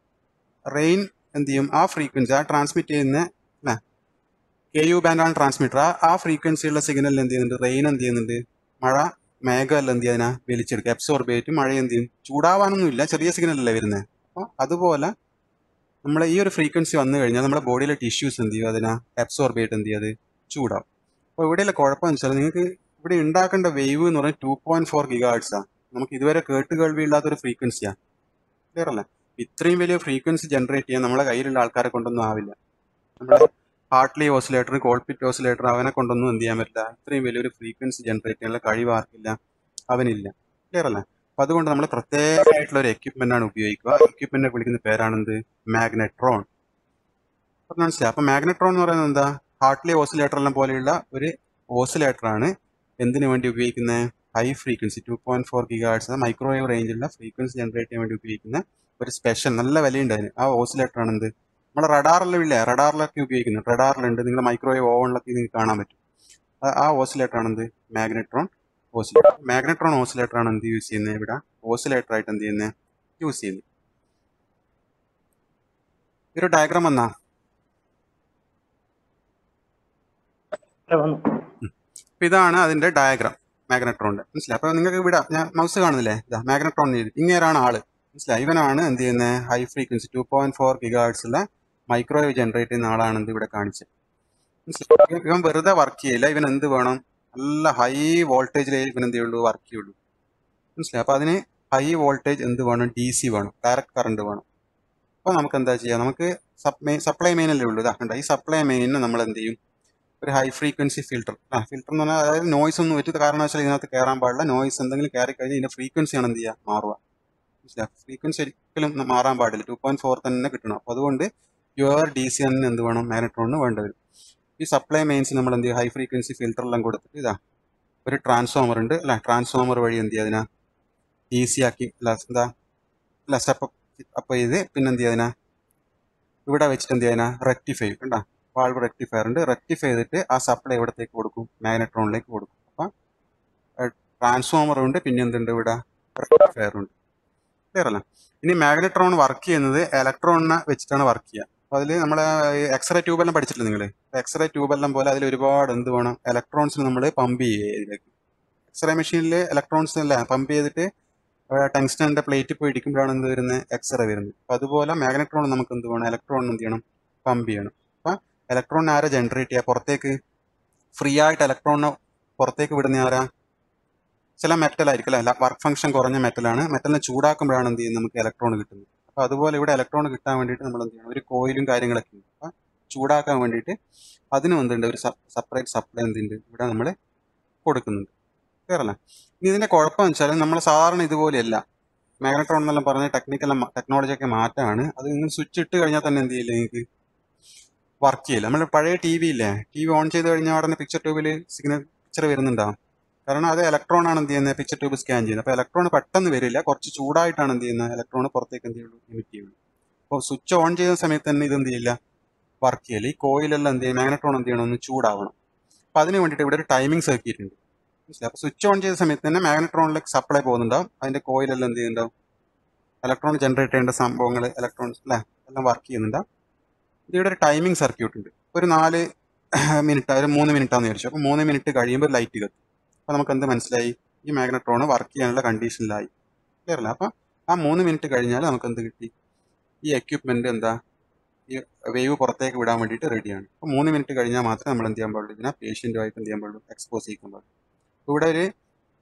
റെയിൻ എന്ത് ചെയ്യും ആ ഫ്രീക്വൻസി ആ ട്രാൻസ്മിറ്റ് ചെയ്യുന്ന അല്ലേ കെ യു ബാൻഡാണ് ട്രാൻസ്മിറ്റർ ആ ആ ഫ്രീക്വൻസിയുള്ള സിഗ്നൽ എന്ത് ചെയ്യുന്നുണ്ട് റെയിൻ എന്ത് ചെയ്യുന്നുണ്ട് മഴ മേഘമല്ല എന്ത് ചെയ്യാനാ വലിച്ചെടുക്കുക അബ്സോർബ് ചെയ്തിട്ട് മഴ എന്ത് ചെയ്യും ചൂടാവാനൊന്നും ഇല്ല ചെറിയ സിഗ്നൽ അല്ലേ വരുന്നത് അപ്പോൾ അതുപോലെ നമ്മളെ ഈ ഒരു ഫ്രീക്വൻസി വന്നു കഴിഞ്ഞാൽ നമ്മുടെ ബോഡിയിലെ ടിഷ്യൂസ് എന്ത് ചെയ്യും അതിനെ അബ്സോർബ് ചെയ്തിട്ട് എന്ത് ചെയ്യും അത് ചൂടാവും അപ്പോൾ ഇവിടെയുള്ള കുഴപ്പം എന്ന് വെച്ചാൽ നിങ്ങൾക്ക് ഇവിടെ ഉണ്ടാക്കേണ്ട വേവ് എന്ന് പറഞ്ഞാൽ ടു പോയിന്റ് ഫോർ ഗിഗാഡ്സ് ആണ് നമുക്ക് ഇതുവരെ കേട്ട് കേൾവി ഇല്ലാത്ത ഒരു ഫ്രീക്വൻസിയാണ് ക്ലിയർ അല്ലേ ഇത്രയും വലിയ ഫ്രീക്വൻസി ജനറേറ്റ് ചെയ്യാൻ നമ്മളെ കയ്യിലുള്ള ആൾക്കാരെ കൊണ്ടൊന്നും ആവില്ല നമ്മുടെ ഹാർട്ട്ലി ഓസിലേറ്റർ കോൾപിറ്റ് ഓസിലേറ്റർ അവനെ കൊണ്ടൊന്നും എന്ത് ചെയ്യാൻ പറ്റില്ല ഇത്രയും വലിയൊരു ഫ്രീക്വൻസി ജനറേറ്റ് ചെയ്യാനുള്ള കഴിവ് ആർക്കില്ല അവനില്ല ക്ലിയർ അല്ലേ അപ്പൊ അതുകൊണ്ട് നമ്മൾ പ്രത്യേകമായിട്ടുള്ള ഒരു എക്യുപ്മെന്റ് ആണ് ഉപയോഗിക്കുക എക്യുപ്മെന്റിനെ വിളിക്കുന്ന പേരാണെന്ത് മാഗ്നട്രോൺ അപ്പൊ മനസ്സിലായി അപ്പൊ മാഗ്നട്രോൺ എന്ന് പറയുന്നത് എന്താ ഹാർട്ട്ലി ഓസിലേറ്റർ എല്ലാം പോലെയുള്ള ഒരു ഓസിലേറ്റർ ആണ് എന്തിനു വേണ്ടി ഉപയോഗിക്കുന്നത് high frequency two point four gigahertz microwave റേഞ്ചിലുള്ള ഫ്രീക്വൻസി ജനറേറ്റ് ചെയ്യാൻ വേണ്ടി ഉപയോഗിക്കുന്ന ഒരു സ്പെഷ്യൽ നല്ല വിലയുണ്ട് അതിന് ആ ഓസിലേറ്റർ ആണ് എന്ത് നമ്മളെ റഡാറിലും ഇല്ലേ റഡാറിലൊക്കെ ഉപയോഗിക്കുന്നത് റഡാറിലുണ്ട് നിങ്ങൾ മൈക്രോവേവ് ഓവണിലൊക്കെ നിങ്ങൾക്ക് കാണാൻ പറ്റും ആ- ആ ഓസിലേറ്റർ ആണ് എന്ത് മാഗ്നട്രോൺ ഓസിലേറ്റർ മാഗ്നട്രോൺ ഓസിലേറ്റർ ആണ് എന്ത് യൂസ് ചെയ്യുന്നത് ഇവിടെ ഓസിലേറ്റർ ആയിട്ട് എന്ത് ചെയ്യുന്നത് യൂസ് ചെയ്യുന്നത് ഈ ഒരു ഡയഗ്രാം വന്നാ ഇല്ല, വന്നു അപ്പൊ ഇതാണ് അതിന്റെ ഡയഗ്രാം മാഗ്നട്രോണിന്റെ മനസ്സിലായി അപ്പൊ നിങ്ങൾക്ക് ഇവിടെ ഞാൻ മൗസ് കാണുന്നില്ലേ ഇതാ മാഗ്നട്രോൺ എഴുതി ഇങ്ങേരാണ് ആള് മനസ്സിലായി ഇവനാണ് എന്ത് ചെയ്യുന്നത് high frequency two point four ഗിഗാർട്സുള്ള മൈക്രോവേവ് ജനറേറ്റ് ചെയ്യുന്ന ആളാണ് എന്ത് ഇവിടെ കാണിച്ചത് മനസ്സിലായി ഇവൻ വെറുതെ വർക്ക് ചെയ്യില്ല ഇവൻ എന്ത് വേണം നല്ല ഹൈ വോൾട്ടേജിലേ ഇവൻ എന്ത് ചെയ്യുള്ളൂ വർക്ക് ചെയ്യുള്ളൂ മനസ്സിലായി അപ്പൊ അതിന് ഹൈ വോൾട്ടേജ് എന്ത് വേണം ഡി സി വേണം ഡയറക്റ്റ് കറണ്ട് വേണം അപ്പൊ നമുക്ക് എന്താ ചെയ്യാം നമുക്ക് സപ്ലൈ മെയിനല്ലേ ഉള്ളൂ ഇതാ കണ്ടോ ഈ സപ്ലൈ മെയിനിന് നമ്മൾ എന്ത് ചെയ്യും ഒരു ഹൈ ഫ്രീക്വൻസി ഫിൽട്ടർ ആ ഫിൽട്ടർ എന്ന് പറഞ്ഞാൽ അതായത് നോയ്സ് ഒന്നും ഒരു കാരണവശാൽ ഇതിനകത്ത് കയറാൻ പാടില്ല നോയ്സ് എന്തെങ്കിലും കയറി കഴിഞ്ഞാൽ ഇതിന്റെ ഫ്രീക്വൻസി ആണ് എന്ത് ചെയ്യുക മാറുക ഫ്രീക്വൻസി ഒരിക്കലും ന- മാറാൻ പാടില്ല ടു പോയിന്റ് ഫോർ തന്നെ കിട്ടണം അപ്പൊ അതുകൊണ്ട് യുവർ ഡി സി തന്നെ എന്ത് വേണം മാഗ്നട്രോണിന് വേണ്ടി വരും ഈ സപ്ലൈ മെയിൻസ് നമ്മൾ എന്ത് ചെയ്യും ഹൈ ഫ്രീക്വൻസി ഫിൽട്ടർ എല്ലാം കൊടുത്തിട്ട് ഇതാ ഒരു ട്രാൻസ്ഫോമർ ഉണ്ട് അല്ല ട്രാൻസ്ഫോമർ വഴി എന്ത് ചെയ്യുക അതിനാ ഡി സി ആക്കി അല്ല എന്താ അല്ല സ്റ്റെപ്പ് അപ്പ് ചെയ്ത് പിന്നെ എന്ത് ചെയ്യുക അതിനാ ഇവിടെ വെച്ചിട്ട് എന്ത് ചെയ്യാനാ റെക്ടിഫൈ ചെയ്യും കണ്ടാ വാൾവ് റെക്ടിഫയർ ഉണ്ട് റെക്ടിഫൈ ചെയ്തിട്ട് ആ സപ്ലൈ എവിടത്തേക്ക് കൊടുക്കും മാഗ്നട്രോണിലേക്ക് കൊടുക്കും അപ്പം ട്രാൻസ്ഫോമർ ഉണ്ട് പിന്നെ എന്തുണ്ട് ഇവിടെ റെക്ടിഫയർ ഉണ്ട് ക്ലിയർ അല്ല ഇനി മാഗ്നട്രോൺ വർക്ക് ചെയ്യുന്നത് ഇലക്ട്രോണിനെ വെച്ചിട്ടാണ് വർക്ക് ചെയ്യുക അപ്പോൾ അതിൽ നമ്മൾ എക്സ്റേ ട്യൂബെല്ലാം പഠിച്ചിട്ടില്ല നിങ്ങൾ എക്സ്റേ ട്യൂബെല്ലാം പോലെ അതിൽ ഒരുപാട് എന്ത് വേണം ഇലക്ട്രോൺസിന് നമ്മൾ പമ്പ് ചെയ്യുക ഇതിലേക്ക് എക്സ്റേ മെഷീനിൽ ഇലക്ട്രോൺസ് അല്ല പമ്പ് ചെയ്തിട്ട് ടങ്സ്റ്റന്റെ പ്ലേറ്റ് പോയി ഇടിക്കുമ്പോഴാണ് എന്ത് വരുന്നത് എക്സ്റേ വരുന്നത് അപ്പോൾ അതുപോലെ മാഗ്നട്രോൺ നമുക്ക് എന്ത് വേണം ഇലക്ട്രോൺ എന്ത് ചെയ്യണം പമ്പ് ചെയ്യണം അപ്പം ഇലക്ട്രോൺ ആരാ ജനറേറ്റ് ചെയ്യുക പുറത്തേക്ക് ഫ്രീ ആയിട്ട് ഇലക്ട്രോണിനെ പുറത്തേക്ക് വിടുന്ന ആരാ ചില മെറ്റൽ ആയിരിക്കും അല്ലെ വർക്ക് ഫംഗ്ഷൻ കുറഞ്ഞ മെറ്റലാണ് മെറ്റലിനെ ചൂടാക്കുമ്പോഴാണ് എന്ത് ചെയ്യുന്നത് നമുക്ക് ഇലക്ട്രോൺ കിട്ടുന്നത് അപ്പൊ അതുപോലെ ഇവിടെ ഇലക്ട്രോൺ കിട്ടാൻ വേണ്ടിയിട്ട് നമ്മൾ എന്ത് ചെയ്യണം ഒരു കോയിലും കാര്യങ്ങളൊക്കെ ഉണ്ട് അപ്പൊ ചൂടാക്കാൻ വേണ്ടിയിട്ട് അതിനും എന്തുണ്ട് ഒരു സെപ്പറേറ്റ് സപ്ലൈ എന്തുണ്ട് ഇവിടെ നമ്മൾ കൊടുക്കുന്നുണ്ട് ക്ലിയർ അല്ലേ ഇനി ഇതിന്റെ കുഴപ്പം വെച്ചാൽ നമ്മൾ സാധാരണ ഇതുപോലെയല്ല മാഗ്നട്രോൺ എന്നെല്ലാം പറഞ്ഞ ടെക്നിക്കൽ ടെക്നോളജി ഒക്കെ മാറ്റമാണ് അത് നിങ്ങൾ സ്വിച്ച് ഇട്ട് കഴിഞ്ഞാൽ തന്നെ എന്ത് ചെയ്യില്ല നിങ്ങൾക്ക് വർക്ക് ചെയ്യില്ല നമ്മൾ പഴയ ടി വി ഇല്ലേ ടി വി ഓൺ ചെയ്ത് കഴിഞ്ഞാൽ ഉടനെ പിക്ചർ ട്യൂബിൽ സിഗ്നൽ പിക്ചർ വരുന്നുണ്ടാവും കാരണം അത് ഇലക്ട്രോൺ ആണ് എന്ത് ചെയ്യുന്നത് പിക്ചർ ട്യൂബ് സ്കാൻ ചെയ്യുന്നത് അപ്പോൾ ഇലക്ട്രോൺ പെട്ടെന്ന് വരില്ല കുറച്ച് ചൂടായിട്ടാണ് എന്ത് ചെയ്യുന്നത് ഇലക്ട്രോൺ പുറത്തേക്ക് എന്ത് ചെയ്യുള്ളൂ എമിറ്റ് ചെയ്യുള്ളൂ അപ്പോൾ സ്വിച്ച് ഓൺ ചെയ്യുന്ന സമയത്ത് തന്നെ ഇത് എന്ത് ചെയ്യില്ല വർക്ക് ചെയ്യില്ല ഈ കോയിലെല്ലാം എന്ത് ചെയ്യും മാഗ്നട്രോൺ എന്ത് ചെയ്യണം ഒന്ന് ചൂടാവണം അപ്പോൾ അതിന് വേണ്ടിയിട്ട് ഇവിടെ ഒരു ടൈമിംഗ് സർക്യൂട്ട് ഉണ്ട് മനസ്സിലായി അപ്പോൾ സ്വിച്ച് ഓൺ ചെയ്ത സമയത്ത് തന്നെ മാഗ്നട്രോണിലേക്ക് സപ്ലൈ പോകുന്നുണ്ടാവും അതിന്റെ കോയിലെല്ലാം എന്ത് ചെയ്യുന്നുണ്ടാവും ഇലക്ട്രോൺ ജനറേറ്റ് ചെയ്യേണ്ട സംഭവങ്ങൾ ഇലക്ട്രോൺസ് അല്ലേ എല്ലാം വർക്ക് ചെയ്യുന്നുണ്ടാവും ഇതിവിടെ ഒരു ടൈമിംഗ് സർക്യൂട്ട് ഉണ്ട് ഒരു നാല് മിനിറ്റ് ഒരു മൂന്ന് മിനിറ്റ് ആണെന്ന് വിചാരിച്ചു അപ്പോൾ മൂന്ന് മിനിറ്റ് കഴിയുമ്പോൾ ലൈറ്റ് കത്തും അപ്പോൾ നമുക്ക് എന്ത് മനസ്സിലായി ഈ മാഗ്നട്രോൺ വർക്ക് ചെയ്യാനുള്ള കണ്ടീഷനിലായി ക്ലിയർ അല്ല അപ്പം ആ മൂന്ന് മിനിറ്റ് കഴിഞ്ഞാൽ നമുക്ക് എന്ത് കിട്ടി ഈ എക്യുപ്മെന്റ് എന്താ ഈ വേവ് പുറത്തേക്ക് വിടാൻ വേണ്ടിയിട്ട് റെഡിയാണ് അപ്പോൾ മൂന്ന് മിനിറ്റ് കഴിഞ്ഞാൽ മാത്രമേ നമ്മൾ എന്ത് ചെയ്യാൻ പാടുള്ളൂ ഇതിനെ പേഷ്യൻറ്റുമായിട്ട് എന്ത് ചെയ്യാൻ പാടുള്ളൂ എക്സ്പോസ് ചെയ്യാൻ പാടുള്ളൂ അപ്പോൾ ഇവിടെ ഒരു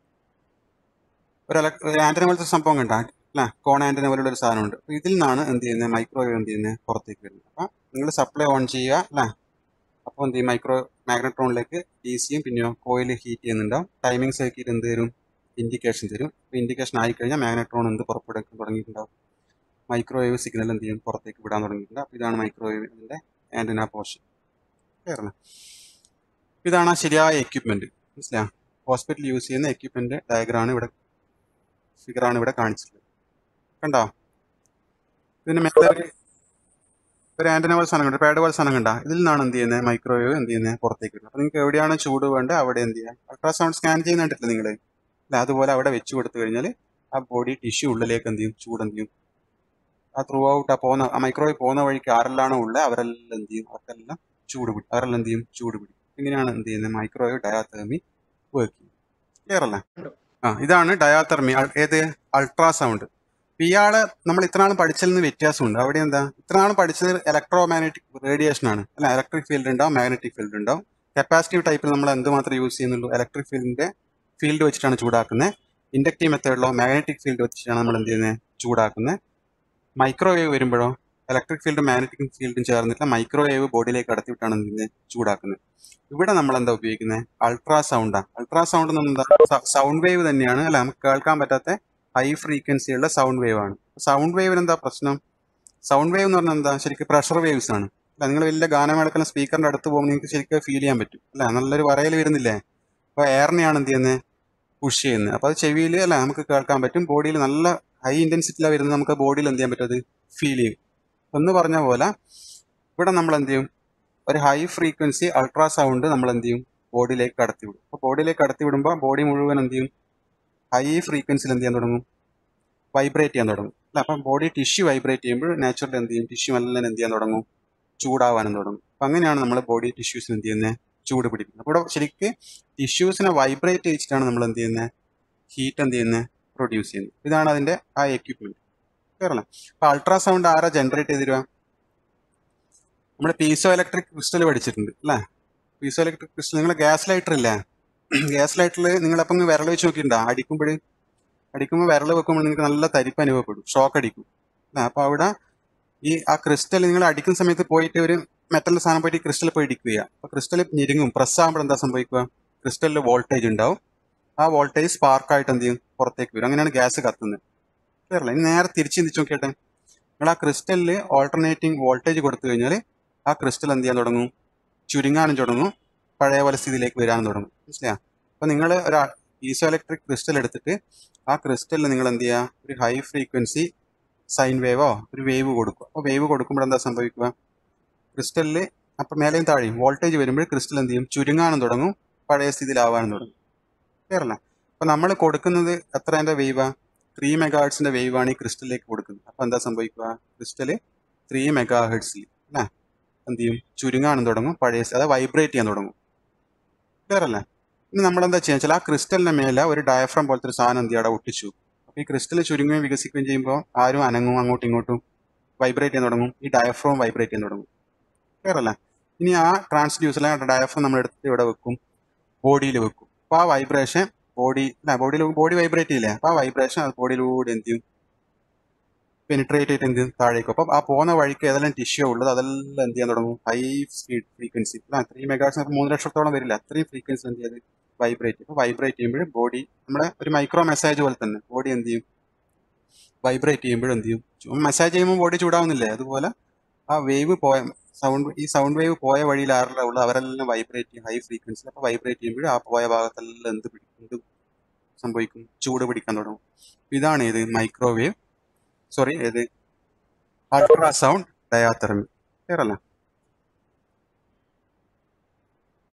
ഒരു ആന്റന പോലത്തെ സംഭവം കണ്ടാ അല്ല കോൺ ആന്റന പോലുള്ള ഒരു സാധനമുണ്ട് അപ്പോൾ ഇതിൽ നിന്നാണ് എന്ത് ചെയ്യുന്നത് മൈക്രോവേവ് എന്ത് ചെയ്യുന്നത് പുറത്തേക്ക് വരുന്നത് അപ്പം നിങ്ങൾ സപ്ലൈ ഓൺ ചെയ്യുക അല്ലേ അപ്പോൾ എന്ത് ചെയ്യും മൈക്രോ മാഗ്നട്രോണിലേക്ക് ഡി സിയും പിന്നെയോ കോയിൽ ഹീറ്റ് ചെയ്യുന്നുണ്ടാവും ടൈമിംഗ് സർക്യൂട്ട് എന്ത് തരും ഇൻഡിക്കേഷൻ തരും അപ്പോൾ ഇൻഡിക്കേഷൻ ആയിക്കഴിഞ്ഞാൽ മാഗ്നട്രോൺ എന്ത് പുറപ്പെടുക്കാൻ തുടങ്ങിയിട്ടുണ്ടാവും മൈക്രോവേവ് സിഗ്നൽ എന്ത് ചെയ്യും പുറത്തേക്ക് വിടാൻ തുടങ്ങിയിട്ടുണ്ട് അപ്പോൾ ഇതാണ് മൈക്രോവേവിൻ്റെ ആൻറ്റന പോർഷൻ ക്ലിയർ ഇതാണ് ആ ശരിയായ എക്യുപ്മെന്റ് മനസ്സിലാ ഹോസ്പിറ്റലിൽ യൂസ് ചെയ്യുന്ന എക്യുപ്മെന്റ് ഡയഗ്രാണ് ഇവിടെ ഫിഗറാണ് ഇവിടെ കാണിച്ചിട്ടുള്ളത് കണ്ടോ ഇതിന് മേലെ ഒരു ഒരു ആന്റന പോലെ സാധനം കണ്ടോ പാഡ് പോലെ സാധനം കണ്ടോ ഇതിൽ നിന്നാണ് എന്ത് ചെയ്യുന്നത് മൈക്രോവേവ് എന്ത് ചെയ്യുന്നത് പുറത്തേക്ക് വരുന്നത് അപ്പോൾ നിങ്ങൾക്ക് എവിടെയാണ് ചൂട് വേണ്ടത് അവിടെ എന്ത് ചെയ്യുക അൾട്രാസൗണ്ട് സ്കാൻ ചെയ്യുന്നുണ്ടല്ലോ നിങ്ങൾ അല്ല അതുപോലെ അവിടെ വെച്ച് കൊടുത്തു കഴിഞ്ഞാൽ ആ ബോഡി ടിഷ്യൂ ഉള്ളിലേക്ക് എന്ത് ചെയ്യും ചൂട് എന്ത് ചെയ്യും ആ ത്രൂ ഔട്ട് ആ പോകുന്ന ആ മൈക്രോവേവ് പോകുന്ന വഴിക്ക് ആരെല്ലാണോ ഉള്ളത് അവരെല്ലാം എന്ത് ചെയ്യും അവർക്കെല്ലാം ചൂട് പിടിക്കും അവരെല്ലാം എന്ത് ചെയ്യും ചൂട് പിടിക്കും ഇങ്ങനെയാണ് എന്ത് ചെയ്യുന്നത് മൈക്രോവേവ് ഡയാതെർമി വർക്ക് ചെയ്യുന്നത് ക്ലിയർ അല്ലേ ആ ഇതാണ് ഡയാതെർമി ഏത് അൾട്രാസൗണ്ട് ഇയാള് നമ്മൾ ഇത്ര നാളും പഠിച്ചതിൽ നിന്ന് വ്യത്യാസമുണ്ട് അവിടെ എന്താ ഇത്ര നാളും പഠിച്ചത് ഇലക്ട്രോ മാഗ്നറ്റിക് റേഡിയേഷൻ ആണ് അല്ല ഇലക്ട്രിക് ഫീൽഡ് ഉണ്ടാവും മാഗ്നറ്റിക് ഫീൽഡ് ഉണ്ടാവും കപ്പാസിറ്റീവ് ടൈപ്പിൽ നമ്മൾ എന്തുമാത്രം യൂസ് ചെയ്യുന്നുള്ളൂ ഇലക്ട്രിക് ഫീൽഡിന്റെ ഫീൽഡ് വെച്ചിട്ടാണ് ചൂടാക്കുന്നത് ഇൻഡക്റ്റീവ് മെത്തേഡിലോ മാഗ്നറ്റിക് ഫീൽഡ് വെച്ചിട്ടാണ് നമ്മൾ എന്ത് ചെയ്യുന്നത് ചൂടാക്കുന്നത് മൈക്രോവേവ് വരുമ്പോഴോ ഇലക്ട്രിക് ഫീൽഡും മാഗ്നറ്റിക് ഫീൽഡും ചേർന്നിട്ട് മൈക്രോവേവ് ബോഡിയിലേക്ക് കടത്തിവിട്ടാണ് എന്ത് ചെയ്യുന്നത് ചൂടാക്കുന്നത് ഇവിടെ നമ്മൾ എന്താ ഉപയോഗിക്കുന്നത് അൾട്രാസൗണ്ടാണ് അൾട്രാസൗണ്ട് എന്താ സൗണ്ട് വേവ് തന്നെയാണ് അല്ല നമുക്ക് കേൾക്കാൻ പറ്റാത്ത ഹൈ ഫ്രീക്വൻസിയുള്ള സൗണ്ട് വേവ് ആണ് സൗണ്ട് വേവിന് എന്താ പ്രശ്നം സൗണ്ട് വേവ് എന്ന് പറഞ്ഞാൽ എന്താ ശരിക്കും പ്രഷർ വേവ്സ് ആണ് അല്ല നിങ്ങൾ വലിയ ഗാനമേളക്കെല്ലാം സ്പീക്കറിന്റെ അടുത്ത് പോകുമ്പോൾ നിങ്ങൾക്ക് ശരിക്കും ഫീൽ ചെയ്യാൻ പറ്റും അല്ല നല്ലൊരു വരയിൽ വരുന്നില്ലേ അപ്പോൾ എയറിനെയാണ് എന്ത് ചെയ്യുന്നത് പുഷ് ചെയ്യുന്നത് അപ്പോൾ അത് ചെവിയിൽ അല്ല നമുക്ക് കേൾക്കാൻ പറ്റും ബോഡിയിൽ നല്ല ഹൈ ഇന്റൻസിറ്റിയിലാണ് വരുന്നത് നമുക്ക് ബോഡിയിൽ എന്ത് ചെയ്യാൻ പറ്റും അത് ഫീൽ ചെയ്യും എന്ന് പറഞ്ഞ പോലെ ഇവിടെ നമ്മൾ എന്ത് ചെയ്യും ഒരു ഹൈ ഫ്രീക്വൻസി അൾട്രാസൗണ്ട് നമ്മൾ എന്ത് ചെയ്യും ബോഡിയിലേക്ക് കടത്തി വിടും അപ്പോൾ ബോഡിയിലേക്ക് കടത്തി വിടുമ്പോൾ ബോഡി മുഴുവൻ എന്ത് ചെയ്യും ഹൈ ഫ്രീക്വൻസിയിൽ എന്ത് ചെയ്യാൻ തുടങ്ങും വൈബ്രേറ്റ് ചെയ്യാൻ തുടങ്ങും അല്ല അപ്പം ബോഡി ടിഷ്യൂ വൈബ്രേറ്റ് ചെയ്യുമ്പോൾ നാച്ചുറൽ എന്ത് ചെയ്യും ടിഷ്യൂ എല്ലാം എന്ത് ചെയ്യാൻ തുടങ്ങും ചൂടാവാനും തുടങ്ങും അപ്പം അങ്ങനെയാണ് നമ്മൾ ബോഡി ടിഷ്യൂസിന് എന്ത് ചെയ്യുന്നത് ചൂട് പിടിക്കുന്നത് അപ്പോൾ ഇവിടെ ശരിക്ക് ടിഷ്യൂസിനെ വൈബ്രേറ്റ് ചെയ്യിച്ചിട്ടാണ് നമ്മൾ എന്ത് ചെയ്യുന്നത് ഹീറ്റ് എന്ത് ചെയ്യുന്നത് പ്രൊഡ്യൂസ് ചെയ്യുന്നത് ഇതാണ് അതിന്റെ ആ എക്യുപ്മെന്റ് കേരളം അപ്പൊ അൾട്രാസൗണ്ട് ആരാ ജനറേറ്റ് ചെയ്ത് തരുക നമ്മൾ പീസോ ഇലക്ട്രിക് ക്രിസ്റ്റൽ പഠിച്ചിട്ടുണ്ട് അല്ലേ പീസോ ഇലക്ട്രിക് ക്രിസ്റ്റൽ നിങ്ങൾ ഗ്യാസ് ലൈറ്റർ ഇല്ലേ ഗ്യാസ് ലൈറ്ററിൽ നിങ്ങളപ്പം വിരൽ വെച്ച് നോക്കിയിട്ടുണ്ടോ അടിക്കുമ്പോൾ അടിക്കുമ്പോൾ വിരൽ വെക്കുമ്പോൾ നിങ്ങൾക്ക് നല്ല തരിപ്പ് അനുഭവപ്പെടും ഷോക്ക് അടിക്കും അല്ലേ അപ്പോൾ അവിടെ ഈ ആ ക്രിസ്റ്റൽ നിങ്ങൾ അടിക്കുന്ന സമയത്ത് പോയിട്ട് ഒരു മെറ്റലിന്റെ സാധനം പോയിട്ട് ക്രിസ്റ്റൽ പോയി ഇടിക്കുക അപ്പോൾ ക്രിസ്റ്റൽ ഞെരുങ്ങും പ്രസ് ആകുമ്പോൾ എന്താ സംഭവിക്കുക ക്രിസ്റ്റലിൽ വോൾട്ടേജ് ഉണ്ടാവും ആ വോൾട്ടേജ് സ്പാർക്കായിട്ട് എന്ത് ചെയ്യും പുറത്തേക്ക് വരും അങ്ങനെയാണ് ഗ്യാസ് കത്തുന്നത് ക്ലിയറല്ല ഇനി നേരെ തിരിച്ച് ചിന്തിച്ച് നോക്കിയട്ടെ നിങ്ങൾ ആ ക്രിസ്റ്റലിൽ ഓൾട്ടർനേറ്റിംഗ് വോൾട്ടേജ് കൊടുത്തു കഴിഞ്ഞാൽ ആ ക്രിസ്റ്റൽ എന്ത് ചെയ്യാൻ തുടങ്ങും ചുരുങ്ങാനും തുടങ്ങും പഴയ പോലെ സ്ഥിതിയിലേക്ക് വരാനും തുടങ്ങും മനസ്സിലാ അപ്പൊ നിങ്ങൾ ഒരു ഈസോ ഇലക്ട്രിക് ക്രിസ്റ്റൽ എടുത്തിട്ട് ആ ക്രിസ്റ്റലിൽ നിങ്ങൾ എന്ത് ചെയ്യുക ഒരു ഹൈ ഫ്രീക്വൻസി സൈൻ വേവോ ഒരു വേവ് കൊടുക്കുക അപ്പോൾ വേവ് കൊടുക്കുമ്പോൾ എന്താ സംഭവിക്കുക ക്രിസ്റ്റലിൽ അപ്പം മേലെയും താഴെയും വോൾട്ടേജ് വരുമ്പോൾ ക്രിസ്റ്റൽ എന്ത് ചെയ്യും ചുരുങ്ങാനും തുടങ്ങും പഴയ സ്ഥിതിയിലാവാനും തുടങ്ങും ക്ലിയർ അല്ലേ അപ്പം നമ്മൾ കൊടുക്കുന്നത് എത്രേൻ്റെ വേവാ ത്രീ മെഗാ ഹെർട്സിൻ്റെ വേവാണ് ഈ ക്രിസ്റ്റലിലേക്ക് കൊടുക്കുന്നത് അപ്പം എന്താ സംഭവിക്കുക ക്രിസ്റ്റല് ത്രീ മെഗാ ഹെർട്സിൽ അല്ലേ എന്ത് ചെയ്യും ചുരുങ്ങാനും തുടങ്ങും പഴയ സ്ഥിതി അതായത് വൈബ്രേറ്റ് ചെയ്യാൻ തുടങ്ങും ക്ലിയർ അല്ലേ ഇനി നമ്മൾ എന്താ ചെയ്യുക വെച്ചാൽ ആ ക്രിസ്റ്റലിന്റെ മേലെ ഒരു ഡയഫ്രം പോലത്തെ ഒരു സാധനം എന്ത് ചെയ്യാം അവിടെ ഒട്ടിച്ചു അപ്പോൾ ഈ ക്രിസ്റ്റൽ ചുരുങ്ങുകയും വികസിക്കുകയും ചെയ്യുമ്പോൾ ആരും അനങ്ങും അങ്ങോട്ടും ഇങ്ങോട്ടും വൈബ്രേറ്റ് ചെയ്യാൻ തുടങ്ങും ഈ ഡയഫ്രം വൈബ്രേറ്റ് ചെയ്യാൻ തുടങ്ങും ക്ലിയർ അല്ലേ ഇനി ആ ട്രാൻസ്ഡ്യൂസറിലെ ഡയഫ്രം നമ്മൾ എടുത്ത് ഇവിടെ വെക്കും ബോഡിയിൽ വെക്കും അപ്പോൾ ആ വൈബ്രേഷൻ ബോഡി അല്ല ബോഡിയിൽ ബോഡി വൈബ്രേറ്റ് ചെയ്യില്ലേ അപ്പോൾ ആ വൈബ്രേഷൻ അത് ബോഡിയിലൂടെ എന്ത് ചെയ്യും പെനിട്രേറ്റ് ചെയ്തിട്ട് എന്ത് ചെയ്യും താഴേക്കും അപ്പം ആ പോകുന്ന വഴിക്ക് ഏതെല്ലാം ടിഷ്യൂ ഉള്ളത് അതെല്ലാം എന്ത് ചെയ്യാൻ തുടങ്ങും ഹൈ സ്പീഡ് ഫ്രീക്വൻസി അല്ല ത്രീ മെഗാസ് മൂന്ന് ലക്ഷത്തോളം വരില്ല അത്രയും ഫ്രീക്വൻസി എന്ത് ചെയ്ത് വൈബ്രേറ്റ് അപ്പോൾ വൈബ്രേറ്റ് ചെയ്യുമ്പോൾ ബോഡി നമ്മുടെ ഒരു മൈക്രോ മെസ്സേജ് പോലെ തന്നെ ബോഡി എന്ത് ചെയ്യും വൈബ്രേറ്റ് ചെയ്യുമ്പോൾ എന്ത് ചെയ്യും മെസ്സേജ് ചെയ്യുമ്പോൾ ബോഡി ചൂടാവുന്നില്ലേ അതുപോലെ ആ വേവ് പോയ സൗണ്ട് ഈ സൗണ്ട് വേവ് പോയ വഴിയിൽ ആരെല്ലാം ഉള്ളത് അവരെല്ലാം വൈബ്രേറ്റ് ചെയ്യും ഹൈ ഫ്രീക്വൻസി അപ്പോൾ വൈബ്രേറ്റ് ചെയ്യുമ്പോൾ ആ പോയ ഭാഗത്തെല്ലാം എന്ത് പിടിക്കും എന്ത് സംഭവിക്കും ചൂട് പിടിക്കാൻ തുടങ്ങും ഇതാണ് ഇത് മൈക്രോവേവ് സോറി ഏത് അൾട്രാസൗണ്ട് ഡയാതെർമി ക്ലിയർ അല്ലേ